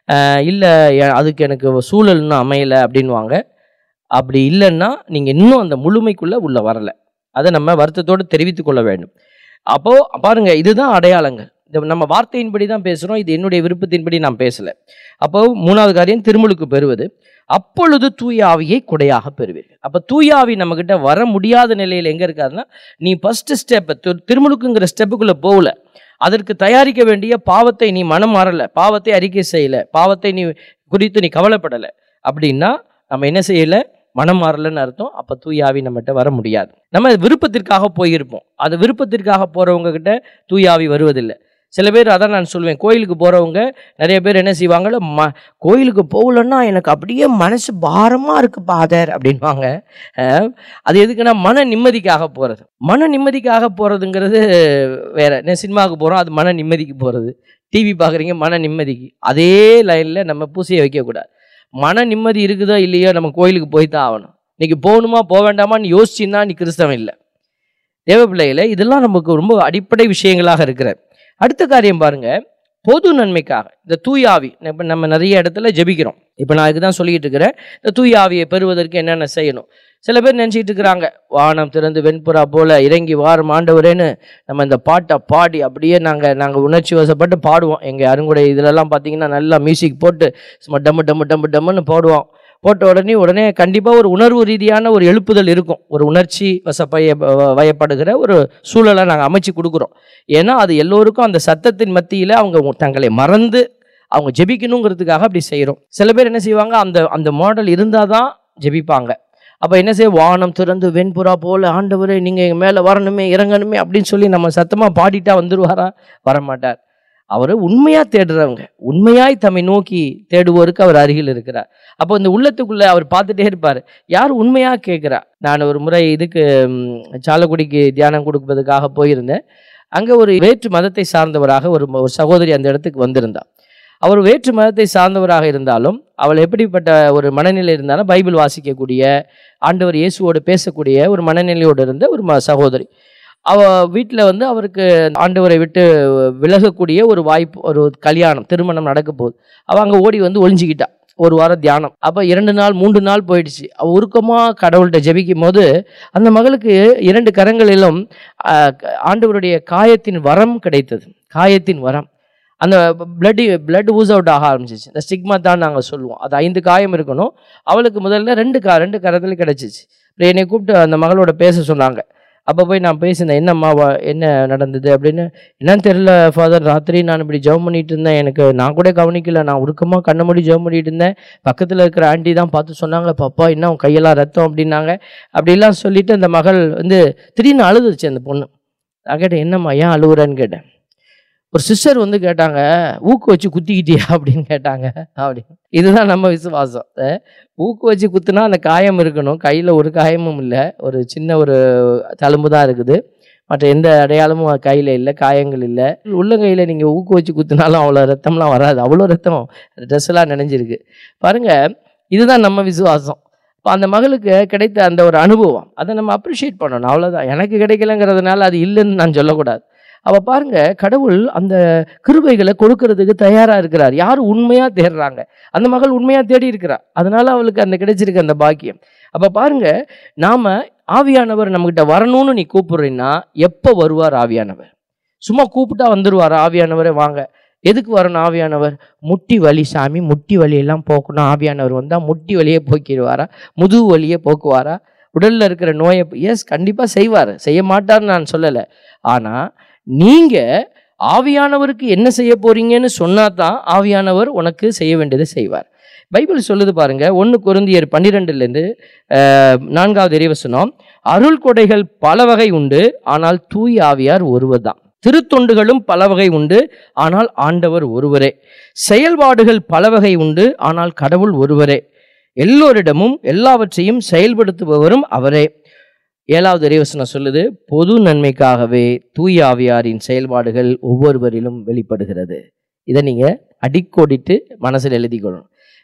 இல்லை அதுக்கு எனக்கு சூழல் இன்னும் அமையலை அப்படின்வாங்க அப்படி இல்லைன்னா நீங்கள் இன்னும் அந்த முழுமைக்குள்ளே உள்ள வரலை அதை நம்ம வருத்தத்தோடு தெரிவித்துக் கொள்ள வேண்டும் அப்போ பாருங்க இதுதான் அடையாளங்கள் இந்த நம்ம வார்த்தையின்படி தான் பேசுகிறோம் இது என்னுடைய விருப்பத்தின்படி நான் பேசலை அப்போ மூணாவது காரியம் திருமுழுக்கு பெறுவது அப்பொழுது தூய ஆவியை கொடையாக பெறுவீர்கள் அப்போ தூய ஆவி நம்மக்கிட்ட வர முடியாத நிலையில் எங்கே இருக்காருன்னா நீ ஃபஸ்ட்டு ஸ்டெப் திருமுழுக்குங்கிற ஸ்டெப்புக்குள்ளே போகல அதற்கு தயாரிக்க வேண்டிய பாவத்தை நீ மனம் மாறல பாவத்தை அறிக்கை செய்யல பாவத்தை நீ குறித்து நீ கவலைப்படலை அப்படின்னா நம்ம என்ன செய்யலை மனம் மாறலன்னு அர்த்தம் அப்போ தூயாவி நம்மகிட்ட வர முடியாது நம்ம விருப்பத்திற்காக போயிருப்போம் அது விருப்பத்திற்காக போகிறவங்க கிட்ட தூயாவி வருவதில்லை சில பேர் அதான் நான் சொல்லுவேன் கோயிலுக்கு போகிறவங்க நிறைய பேர் என்ன செய்வாங்களோ ம கோயிலுக்கு போகலன்னா எனக்கு அப்படியே மனசு பாரமாக இருக்கு பாதர் அப்படின்வாங்க அஹ், அது எதுக்குன்னா மன நிம்மதிக்காக போகிறது மன நிம்மதிக்காக போகிறதுங்கிறது வேற என்ன சினிமாவுக்கு போகிறோம் அது மன நிம்மதிக்கு போகிறது டிவி பார்க்குறீங்க மன நிம்மதிக்கு அதே லைனில் நம்ம பூசையை வைக்கக்கூடாது மன நிம்மதி இருக்குதோ இல்லையோ நம்ம கோயிலுக்கு போய் தான் ஆகணும் இன்னைக்கு போகணுமா போக வேண்டாமான்னு யோசிச்சின்னா நீ கிறிஸ்தவன் இல்லை தேவ பிள்ளைகளே இதெல்லாம் நமக்கு ரொம்ப அடிப்படை விஷயங்களாக இருக்கிற அடுத்த காரியம் பாருங்க பொது நன்மைக்காக இந்த தூயாவி இப்போ நம்ம நிறைய இடத்துல ஜெபிக்கிறோம் இப்போ நான் இதுதான் சொல்லிட்டு இருக்கிறேன் இந்த தூயாவியை பெறுவதற்கு என்னென்ன செய்யணும் சில பேர் நினச்சிட்டு இருக்கிறாங்க வானம் திறந்து வெண்புறா போல இறங்கி வாரம் ஆண்டவரேன்னு நம்ம இந்த பாட்டை பாடி அப்படியே நாங்கள் நாங்கள் உணர்ச்சி வசப்பட்டு பாடுவோம் எங்கள் அருங்குடை இதிலெல்லாம் பார்த்தீங்கன்னா நல்லா மியூசிக் போட்டு சும்மா டம்மு டம்மு டம்மு டம்முன்னு பாடுவோம் போட்ட உடனே உடனே கண்டிப்பாக ஒரு உணர்வு ரீதியான ஒரு எழுப்புதல் இருக்கும் ஒரு உணர்ச்சி வசப்பய வயப்படுகிற ஒரு சூழலை நாங்கள் அமைச்சு கொடுக்குறோம் ஏன்னா அது எல்லோருக்கும் அந்த சத்தத்தின் மத்தியில் அவங்க தங்களை மறந்து அவங்க ஜெபிக்கணுங்கிறதுக்காக அப்படி செய்கிறோம் சில பேர் என்ன செய்வாங்க அந்த அந்த மாடல் இருந்தால் தான் ஜெபிப்பாங்க அப்போ என்ன செய்ய வானம் திறந்து வெண்புறா போல ஆண்டவரே நீங்கள் எங்கள் மேலே வரணுமே இறங்கணுமே அப்படின்னு சொல்லி நம்ம சத்தமாக பாடிட்டா வந்துருவாரா வரமாட்டார் அவர் உண்மையாக தேடுறவங்க உண்மையாய் தம்மை நோக்கி தேடுவோருக்கு அவர் அருகில் இருக்கிறார் அப்போ இந்த உள்ளத்துக்குள்ளே அவர் பார்த்துட்டே இருப்பார் யார் உண்மையாக கேட்குறா நான் ஒரு முறை இதுக்கு ம், சாலக்குடிக்கு தியானம் கொடுப்பதுக்காக போயிருந்தேன் அங்கே ஒரு வேற்று மதத்தை சார்ந்தவராக ஒரு ஒரு சகோதரி அந்த இடத்துக்கு வந்திருந்தா அவர் வேற்று மதத்தை சார்ந்தவராக இருந்தாலும் அவள் எப்படிப்பட்ட ஒரு மனநிலை இருந்தாலும் பைபிள் வாசிக்கக்கூடிய ஆண்டவர் இயேசுவோடு பேசக்கூடிய ஒரு மனநிலையோடு இருந்த ஒரு ம சகோதரி அவ வீட்டில் வந்து அவருக்கு ஆண்டவரை விட்டு விலகக்கூடிய ஒரு வாய்ப்பு ஒரு கல்யாணம் திருமணம் நடக்க போகுது அவள் அங்கே ஓடி வந்து ஒளிஞ்சிக்கிட்டா ஒரு வாரம் தியானம் அப்போ இரண்டு நாள் மூன்று நாள் போயிடுச்சு அவள் உருக்கமாக கடவுள்கிட்ட ஜெபிக்கும் போது அந்த மகளுக்கு இரண்டு கரங்களிலும் ஆஹ், ஆண்டவருடைய காயத்தின் வரம் கிடைத்தது காயத்தின் வரம் அந்த பிளட் பிளட் ஊஸ் அவுட் ஆக ஆரம்பிச்சிச்சு இந்த ஸ்டிக்மா தான் நாங்கள் சொல்லுவோம் அது ஐந்து காயம் இருக்கணும் அவளுக்கு முதல்ல ரெண்டு கா ரெண்டு கரத்துல கிடச்சிச்சு அப்புறம் என்னை கூப்பிட்டு அந்த மகளோட பேச சொன்னாங்க அப்போ போய் நான் பேசினேன் என்னம்மா வா- என்ன நடந்தது அப்படின்னு என்னன்னு தெரியல ஃபாதர் ராத்திரி நான் இப்படி ஜெபம் பண்ணிட்டு இருந்தேன் எனக்கு நான் கூட கவனிக்கல நான் உருக்கமாக கண்ண மூடி ஜெபம் பண்ணிட்டு இருந்தேன் பக்கத்தில் இருக்கிற ஆண்டி தான் பார்த்து சொன்னாங்க பாப்பா என்ன உன் கையெல்லாம் ரத்தம் அப்படின்னாங்க அப்படிலாம் சொல்லிட்டு அந்த மகள் வந்து திடீர்னு அழுதுச்சு அந்த பொண்ணு நான் கேட்டேன் என்னம்மா ஏன் அழுகுறேன்னு கேட்டேன் ஒரு சிஸ்டர் வந்து கேட்டாங்க ஊக்கு வச்சு குத்திக்கிட்டியா அப்படின்னு கேட்டாங்க அப்படி இதுதான் நம்ம விசுவாசம் அஹ் ஊக்கு வச்சு குத்துனா அந்த காயம் இருக்கணும் கையில் ஒரு காயமும் இல்லை ஒரு சின்ன ஒரு தழும்பு தான் இருக்குது மற்ற எந்த அடையாளமும் கையில் இல்லை காயங்கள் இல்லை உள்ளங்கையில் நீங்கள் ஊக்கு வச்சு குத்துனாலும் அவ்வளோ ரத்தம்லாம் வராது அவ்வளோ ரத்தம் ட்ரெஸ் எல்லாம் நினைஞ்சிருக்கு பாருங்க இதுதான் நம்ம விசுவாசம் இப்போ அந்த மகளுக்கு கிடைத்த அந்த ஒரு அனுபவம் அதை நம்ம அப்ரிஷியேட் பண்ணணும் அவ்வளோதான் எனக்கு கிடைக்கலங்கிறதுனால அது இல்லைன்னு நான் சொல்லக்கூடாது அவ பாருங்க கடவுள் அந்த கிருபைகளை கொடுக்கறதுக்கு தயாரா இருக்கிறார் யார் உண்மையா தேடுறாங்க அந்த மகள் உண்மையா தேடி இருக்கிறா அதனால அவளுக்கு அந்த கிடைச்சிருக்கு அந்த பாக்கியம் அப்ப பாருங்க நாம ஆவியானவர் நம்மகிட்ட வரணும்னு நீ கூப்பிடுறீன்னா எப்போ வருவார் ஆவியானவர் சும்மா கூப்பிட்டா வந்துருவார் ஆவியானவரே வாங்க எதுக்கு வரணும் ஆவியானவர் முட்டி வலி சாமி முட்டி வலியெல்லாம் போக்கணும் ஆவியானவர் வந்தால் முட்டி வலியே போக்கிடுவாரா முதுகு வலியே போக்குவாரா உடல்ல இருக்கிற நோயை எஸ் கண்டிப்பாக செய்வார் செய்ய மாட்டார்னு நான் சொல்லலை ஆனால் நீங்கள் ஆவியானவருக்கு என்ன செய்ய போறீங்கன்னு சொன்னா தான் ஆவியானவர் உனக்கு செய்ய வேண்டியதை செய்வார் பைபிள் சொல்லுது பாருங்க ஒன்று குருந்தியர் பன்னிரெண்டுலேருந்து நான்காவது இறைவசனம் அருள் கொடைகள் பல வகை உண்டு ஆனால் தூய் ஆவியார் ஒருவர் தான் திருத்தொண்டுகளும் பல வகை உண்டு ஆனால் ஆண்டவர் ஒருவரே செயல்பாடுகள் பல வகை உண்டு ஆனால் கடவுள் ஒருவரே எல்லோரிடமும் எல்லாவற்றையும் செயல்படுத்துபவரும் அவரே ஏழாவது இறைவசனம் சொல்லுது பொது நன்மைக்காகவே தூய ஆவியாரின் செயல்பாடுகள் ஒவ்வொருவரிலும் வெளிப்படுகிறது இதை நீங்க அடிக்கோடிட்டு மனசில் எழுதிக்கொள்ளணும்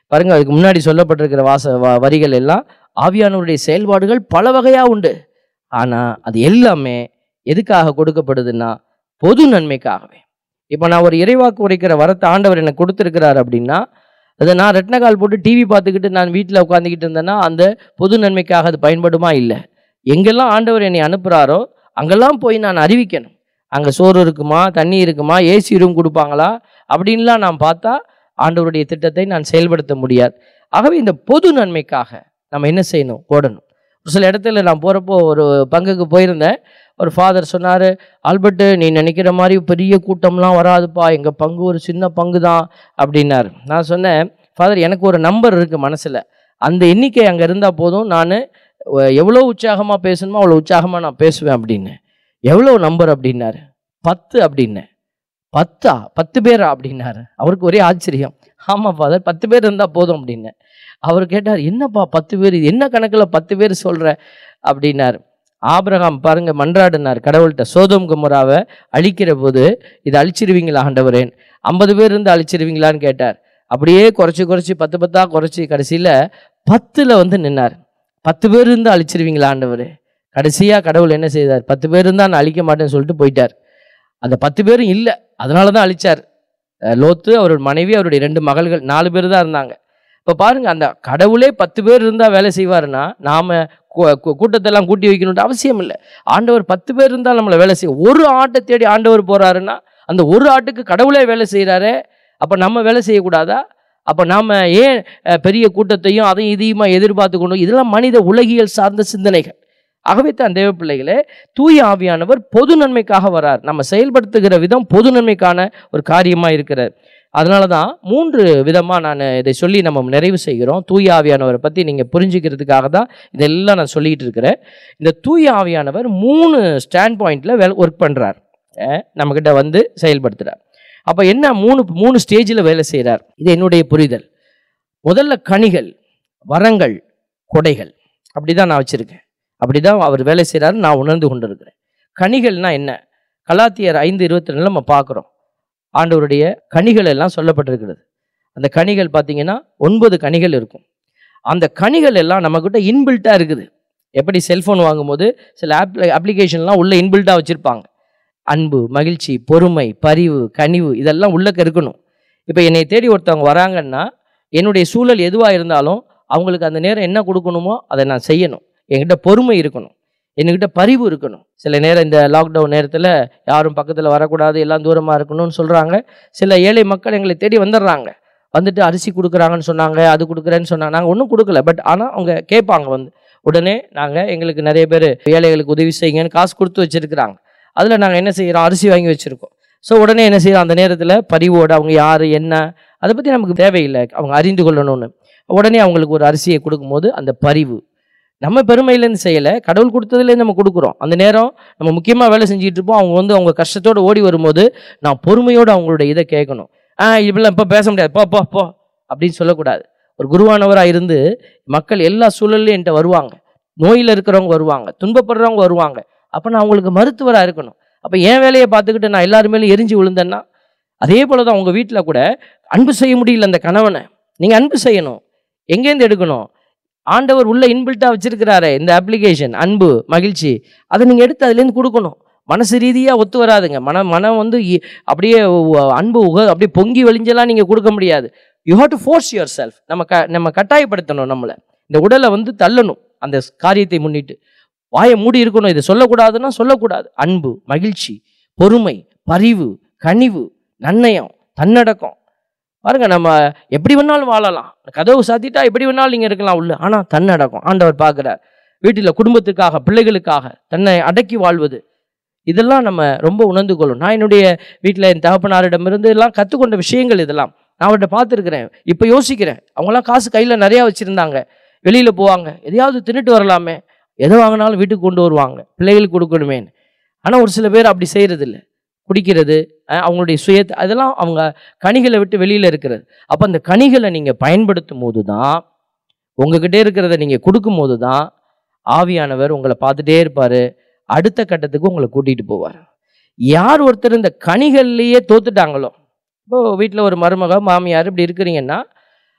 பாருங்க அதுக்கு முன்னாடி சொல்லப்பட்டிருக்கிற வாச வ- வரிகள் எல்லாம் ஆவியானவருடைய செயல்பாடுகள் பல வகையா உண்டு ஆனா அது எல்லாமே எதுக்காக கொடுக்கப்படுதுன்னா பொது நன்மைக்காகவே இப்போ நான் ஒரு இறைவாக்கு உரைக்கிற வரத்தை ஆண்டவர் எனக்கு கொடுத்துருக்கிறார் அப்படின்னா அதை நான் ரெட்னகால் போட்டு டிவி பார்த்துக்கிட்டு நான் வீட்டில் உட்காந்துக்கிட்டு இருந்தேன்னா அந்த பொது நன்மைக்காக அது பயன்படுமா இல்லை எங்கெல்லாம் ஆண்டவர் என்னை அனுப்புகிறாரோ அங்கெல்லாம் போய் நான் அறிவிக்கணும் அங்கே சோறு இருக்குமா தண்ணி இருக்குமா ஏசி ரூம் கொடுப்பாங்களா அப்படின்லாம் நான் பார்த்தா ஆண்டவருடைய திட்டத்தை நான் செயல்படுத்த முடியாது ஆகவே இந்த பொது நன்மைக்காக நம்ம என்ன செய்யணும் ஓடணும் ஒரு சில இடத்துல நான் போகிறப்போ ஒரு பங்குக்கு போயிருந்தேன் ஒரு ஃபாதர் சொன்னார் ஆல்பர்ட்டு நீ நினைக்கிற மாதிரி பெரிய கூட்டம்லாம் வராதுப்பா எங்கள் பங்கு ஒரு சின்ன பங்கு தான் அப்படின்னாரு நான் சொன்னேன் ஃபாதர் எனக்கு ஒரு நம்பர் இருக்குது மனசில் அந்த எண்ணிக்கை அங்கே இருந்தால் போதும் நான் எவ்வளோ உற்சாகமாக பேசணுமோ அவ்வளோ உற்சாகமாக நான் பேசுவேன் அப்படின்னு எவ்வளோ நம்பர் அப்படின்னாரு பத்து அப்படின்னேன் பத்தா பத்து பேரா அப்படின்னாரு அவருக்கு ஒரே ஆச்சரியம் ஆமாம் ஃபாதர் பத்து பேர் இருந்தால் போதும் அப்படின்னு அவர் கேட்டார் என்னப்பா பத்து பேர் இது என்ன கணக்கில் பத்து பேர் சொல்கிற அப்படின்னாரு ஆபிரகாம் பாருங்க மன்றாடினார் கடவுள்கிட்ட சோதோம் குமராவை அழிக்கிற போது இதை அழிச்சிருவீங்களா ஆண்டவரேன் ஐம்பது பேர் இருந்து அழிச்சிருவீங்களான்னு கேட்டார் அப்படியே குறைச்சி குறைச்சி பத்து பத்தா குறைச்சி கடைசியில் பத்தில் வந்து நின்னார் பத்து பேர் இருந்து அழிச்சிருவீங்களா ஆண்டவரே கடைசியாக கடவுள் என்ன செய்தார் பத்து பேர் இருந்தால் நான் அழிக்க மாட்டேன்னு சொல்லிட்டு போயிட்டார் அந்த பத்து பேரும் இல்லை அதனால தான் அழிச்சார் அஹ் லோத்து அவரோட மனைவி அவருடைய ரெண்டு மகள்கள் நாலு பேர் தான் இருந்தாங்க இப்போ பாருங்க அந்த கடவுளே பத்து பேர் இருந்தால் வேலை செய்வாருன்னா நாம கூ- கூ- கூட்டத்தெல்லாம் கூட்டி வைக்கணும்னு அவசியம் இல்லை ஆண்டவர் பத்து பேர் இருந்தால் நம்மளை வேலை செய்ய ஒரு ஆட்டை தேடி ஆண்டவர் போறாருன்னா அந்த ஒரு ஆட்டுக்கு கடவுளே வேலை செய்கிறாரே அப்போ நம்ம வேலை செய்யக்கூடாதா அப்போ நாம் ஏன் அஹ், பெரிய கூட்டத்தையும் அதையும் இதையுமா எதிர்பார்த்து கொண்டு இதெல்லாம் மனித உலகியல் சார்ந்த சிந்தனைகள் ஆகவே தான் தேவ பிள்ளைகளே தூய ஆவியானவர் பொது நன்மைக்காக வரார் நம்ம செயல்படுத்துகிற விதம் பொது நன்மைக்கான ஒரு காரியமாக இருக்கிறார் அதனால தான் மூன்று விதமாக நான் இதை சொல்லி நம்ம நிறைவு செய்கிறோம் தூய ஆவியானவரை பற்றி நீங்கள் புரிஞ்சுக்கிறதுக்காக தான் இதெல்லாம் நான் சொல்லிக்கிட்டு இருக்கிறேன் இந்த தூய ஆவியானவர் மூணு ஸ்டாண்ட் பாயிண்டில் வேலை ஒர்க் பண்ணுறார் நம்மக்கிட்ட வந்து செயல்படுத்துகிறார் அப்போ என்ன மூணு மூணு ஸ்டேஜில் வேலை செய்கிறார் இது என்னுடைய புரிதல் முதல்ல கனிகள் வரங்கள் கொடைகள் அப்படி தான் நான் வச்சுருக்கேன் அப்படி தான் அவர் வேலை செய்கிறாரு நான் உணர்ந்து கொண்டு இருக்கிறேன் கனிகள்னா என்ன கலாத்தியர் ஐந்து இருபத்தி ரெண்டில் நம்ம பார்க்குறோம் ஆண்டவருடைய கனிகள் எல்லாம் சொல்லப்பட்டிருக்கிறது அந்த கனிகள் பார்த்தீங்கன்னா ஒன்பது கனிகள் இருக்கும் அந்த கனிகள் எல்லாம் நம்மக்கிட்ட இன்பில்ட்டாக இருக்குது எப்படி செல்ஃபோன் வாங்கும்போது சில ஆப் அப்ளிகேஷன்லாம் உள்ள இன்பில்ட்டாக வச்சுருப்பாங்க அன்பு மகிழ்ச்சி பொறுமை பரிவு கனிவு இதெல்லாம் உள்ளக்க இருக்கணும் இப்போ என்னை தேடி ஒருத்தவங்க வராங்கன்னா என்னுடைய சூழல் எதுவாக இருந்தாலும் அவங்களுக்கு அந்த நேரம் என்ன கொடுக்கணுமோ அதை நான் செய்யணும் என்கிட்ட பொறுமை இருக்கணும் என்கிட்ட பரிவு இருக்கணும் சில நேரம் இந்த லாக்டவுன் நேரத்தில் யாரும் பக்கத்தில் வரக்கூடாது எல்லாம் தூரமாக இருக்கணும்னு சொல்கிறாங்க சில ஏழை மக்கள் எங்களை தேடி வந்துடுறாங்க வந்துட்டு அரிசி கொடுக்குறாங்கன்னு சொன்னாங்க அது கொடுக்குறேன்னு சொன்னாங்க நாங்கள் ஒன்றும் கொடுக்கல பட் ஆனால் அவங்க கேட்பாங்க வந்து உடனே நாங்கள் எங்களுக்கு நிறைய பேர் ஏழைகளுக்கு உதவி செய்யுங்கன்னு காசு கொடுத்து வச்சுருக்குறாங்க அதில் நாங்கள் என்ன செய்கிறோம் அரிசி வாங்கி வச்சுருக்கோம் ஸோ உடனே என்ன செய்கிறோம் அந்த நேரத்தில் பரிவோடு அவங்க யார் என்ன அதை பற்றி நமக்கு தேவையில்லை அவங்க அறிந்து கொள்ளணும்னு உடனே அவங்களுக்கு ஒரு அரிசியை கொடுக்கும்போது அந்த பரிவு நம்ம பெருமையிலேருந்து செய்யலை கடவுள் கொடுத்ததுலேருந்து நம்ம கொடுக்குறோம் அந்த நேரம் நம்ம முக்கியமாக வேலை செஞ்சுட்டு இருப்போம் அவங்க வந்து அவங்க கஷ்டத்தோடு ஓடி வரும்போது நான் பொறுமையோடு அவங்களோட இதை கேட்கணும் ஆ இப்படிலாம் இப்போ பேச முடியாது போ போ போ அப்படின்னு சொல்லக்கூடாது ஒரு குருவானவராக இருந்து மக்கள் எல்லா சூழல்லையும் என்கிட்ட வருவாங்க நோயில் இருக்கிறவங்க வருவாங்க துன்பப்படுறவங்க வருவாங்க அப்போ நான் அவங்களுக்கு மருத்துவராக இருக்கணும் அப்போ என் வேலையை பார்த்துக்கிட்டு நான் எல்லாருமேலும் எரிஞ்சு விழுந்தேன்னா அதே போல தான் உங்கள் வீட்டில் கூட அன்பு செய்ய முடியல அந்த கணவனை நீங்கள் அன்பு செய்யணும் எங்கேருந்து எடுக்கணும் ஆண்டவர் உள்ள இன்பில்ட்டாக வச்சிருக்கிறாரே இந்த அப்ளிகேஷன் அன்பு மகிழ்ச்சி அதை நீங்கள் எடுத்து அதுலேருந்து கொடுக்கணும் மனசு ரீதியாக ஒத்து வராதுங்க மனம் மனம் வந்து இ- அப்படியே உ- அன்பு உக அப்படியே பொங்கி வழிஞ்செல்லாம் நீங்கள் கொடுக்க முடியாது you have to force yourself நம்ம க நம்ம கட்டாயப்படுத்தணும் நம்மளை இந்த உடலை வந்து தள்ளணும் அந்த ஸ் காரியத்தை முன்னிட்டு வாயை மூடி இருக்கணும் இதை சொல்லக்கூடாதுன்னா சொல்லக்கூடாது அன்பு மகிழ்ச்சி பொறுமை பரிவு கனிவு நன்னயம் தன்னடக்கம் பாருங்க நம்ம எப்படி வேணாலும் வாழலாம் கதவு சாத்திட்டா எப்படி வேணாலும் நீங்கள் இருக்கலாம் உள்ள ஆனால் தன்னடக்கம் ஆண்டவர் பார்க்குறார் வீட்டில் குடும்பத்துக்காக பிள்ளைகளுக்காக தன்னை அடக்கி வாழ்வது இதெல்லாம் நம்ம ரொம்ப உணர்ந்து கொள்ளும் நான் என்னுடைய வீட்டில் என் தகப்பனாரிடமிருந்து எல்லாம் கற்றுக்கொண்ட விஷயங்கள் இதெல்லாம் நான் அவர்கிட்ட பார்த்துருக்குறேன் இப்போ யோசிக்கிறேன் அவங்களாம் காசு கையில் நிறையா வச்சுருந்தாங்க வெளியில் போவாங்க எதையாவது தின்னுட்டு வரலாமே எதை வாங்கினாலும் வீட்டுக்கு கொண்டு வருவாங்க பிள்ளைகளுக்கு கொடுக்கணுமேன்னு ஆனால் ஒரு சில பேர் அப்படி செய்கிறதில்ல குடிக்கிறது அஹ் அவங்களுடைய சுய அதெல்லாம் அவங்க கனிகளை விட்டு வெளியில் இருக்கிறது அப்போ அந்த கனிகளை நீங்கள் பயன்படுத்தும் போது தான் உங்ககிட்ட இருக்கிறத நீங்கள் கொடுக்கும் போது தான் ஆவியானவர் உங்களை பார்த்துட்டே இருப்பார் அடுத்த கட்டத்துக்கு உங்களை கூட்டிகிட்டு போவார் யார் ஒருத்தர் இந்த கனிகள்லேயே தோத்துட்டாங்களோ இப்போ வீட்டில் ஒரு மருமக மாமியார் இப்படி இருக்கிறீங்கன்னா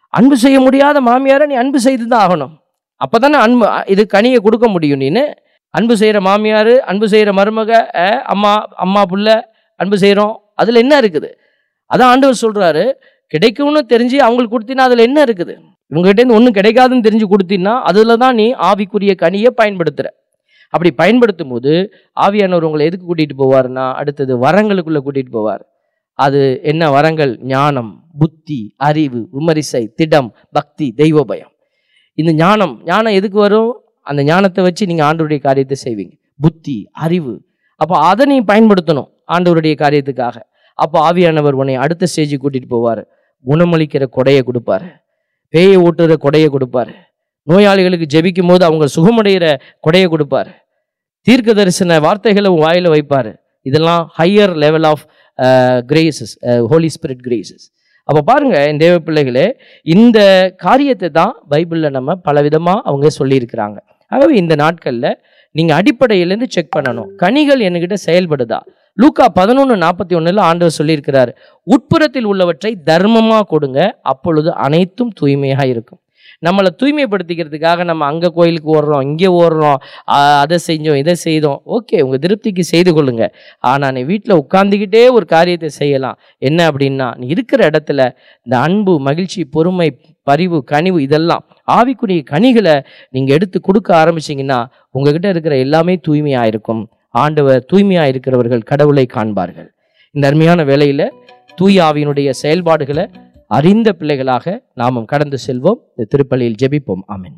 அன்பு செய்ய முடியாத மாமியாரை நீ அன்பு செய்து தான் ஆகணும் அப்பதானே அன்பு இது கனியை கொடுக்க முடியும் நீனு அன்பு செய்கிற மாமியார் அன்பு செய்கிற மருமக அஹ், அம்மா அம்மா புள்ள அன்பு செய்கிறோம் அதில் என்ன இருக்குது அதான் ஆண்டவர் சொல்கிறாரு கிடைக்கும்னு தெரிஞ்சு அவங்களுக்கு கொடுத்தீங்கன்னா அதில் என்ன இருக்குது இவங்ககிட்டேருந்து ஒன்றும் கிடைக்காதுன்னு தெரிஞ்சு கொடுத்தீங்கன்னா அதில் தான் நீ ஆவிக்குரிய கனியை பயன்படுத்துகிற அப்படி பயன்படுத்தும் போது ஆவியானவர் உங்களை எதுக்கு கூட்டிகிட்டு போவார்னா அடுத்தது வரங்களுக்குள்ளே கூட்டிகிட்டு போவார் அது என்ன வரங்கள் ஞானம் புத்தி அறிவு விமரிசை திடம் பக்தி தெய்வ பயம் இந்த ஞானம் ஞானம் எதுக்கு வரும் அந்த ஞானத்தை வச்சு நீங்கள் ஆண்டவருடைய காரியத்தை செய்வீங்க புத்தி அறிவு அப்போ அதை நீ பயன்படுத்தணும் ஆண்டவருடைய காரியத்துக்காக அப்போ ஆவியானவர் உன்னை அடுத்த ஸ்டேஜுக்கு கூட்டிகிட்டு போவார் குணமளிக்கிற கொடையை கொடுப்பாரு பேயை ஓட்டுற கொடையை கொடுப்பாரு நோயாளிகளுக்கு ஜெபிக்கும் போது அவங்க சுகமடைகிற கொடையை கொடுப்பாரு தீர்க்க தரிசன வார்த்தைகளை உன் வாயில வைப்பாரு இதெல்லாம் higher level of graces holy spirit graces அப்போ பாருங்க என் தேவ பிள்ளைகளே இந்த காரியத்தை தான் பைபிளில் நம்ம பலவிதமாக அவங்க சொல்லியிருக்கிறாங்க ஆகவே இந்த நாட்களில் நீங்கள் அடிப்படையிலேருந்து செக் பண்ணணும் கனிகள் என்கிட்ட செயல்படுதா லூக்கா பதினொன்று நாற்பத்தி ஒன்றில் ஆண்டவர் சொல்லியிருக்கிறார் உட்புறத்தில் உள்ளவற்றை தர்மமாக கொடுங்க அப்பொழுது அனைத்தும் தூய்மையாக இருக்கும் நம்மளை தூய்மைப்படுத்திக்கிறதுக்காக நம்ம அங்கே கோயிலுக்கு ஓடுறோம் இங்கே ஓடுறோம் ஆ, அதை செஞ்சோம் இதை செய்தோம் ஓகே உங்கள் திருப்திக்கு செய்து கொள்ளுங்க ஆனால் நீ வீட்டில் உட்காந்துக்கிட்டே ஒரு காரியத்தை செய்யலாம் என்ன அப்படின்னா நீ இருக்கிற இடத்துல இந்த அன்பு மகிழ்ச்சி பொறுமை பரிவு கனிவு இதெல்லாம் ஆவிக்குரிய கனிகளை நீங்கள் எடுத்து கொடுக்க ஆரம்பிச்சீங்கன்னா உங்ககிட்ட இருக்கிற எல்லாமே தூய்மையாக இருக்கும் ஆண்டவர் தூய்மையாக இருக்கிறவர்கள் கடவுளை காண்பார்கள் இந்த அருமையான வேளையில் தூய ஆவியினுடைய செயல்பாடுகளை அறிந்த பிள்ளைகளாக நாமும் கடந்து செல்வோம் இந்த திருப்பலியில் ஜெபிப்போம் ஆமென்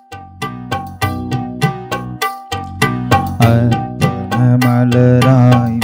அர்ப்பண மலராய்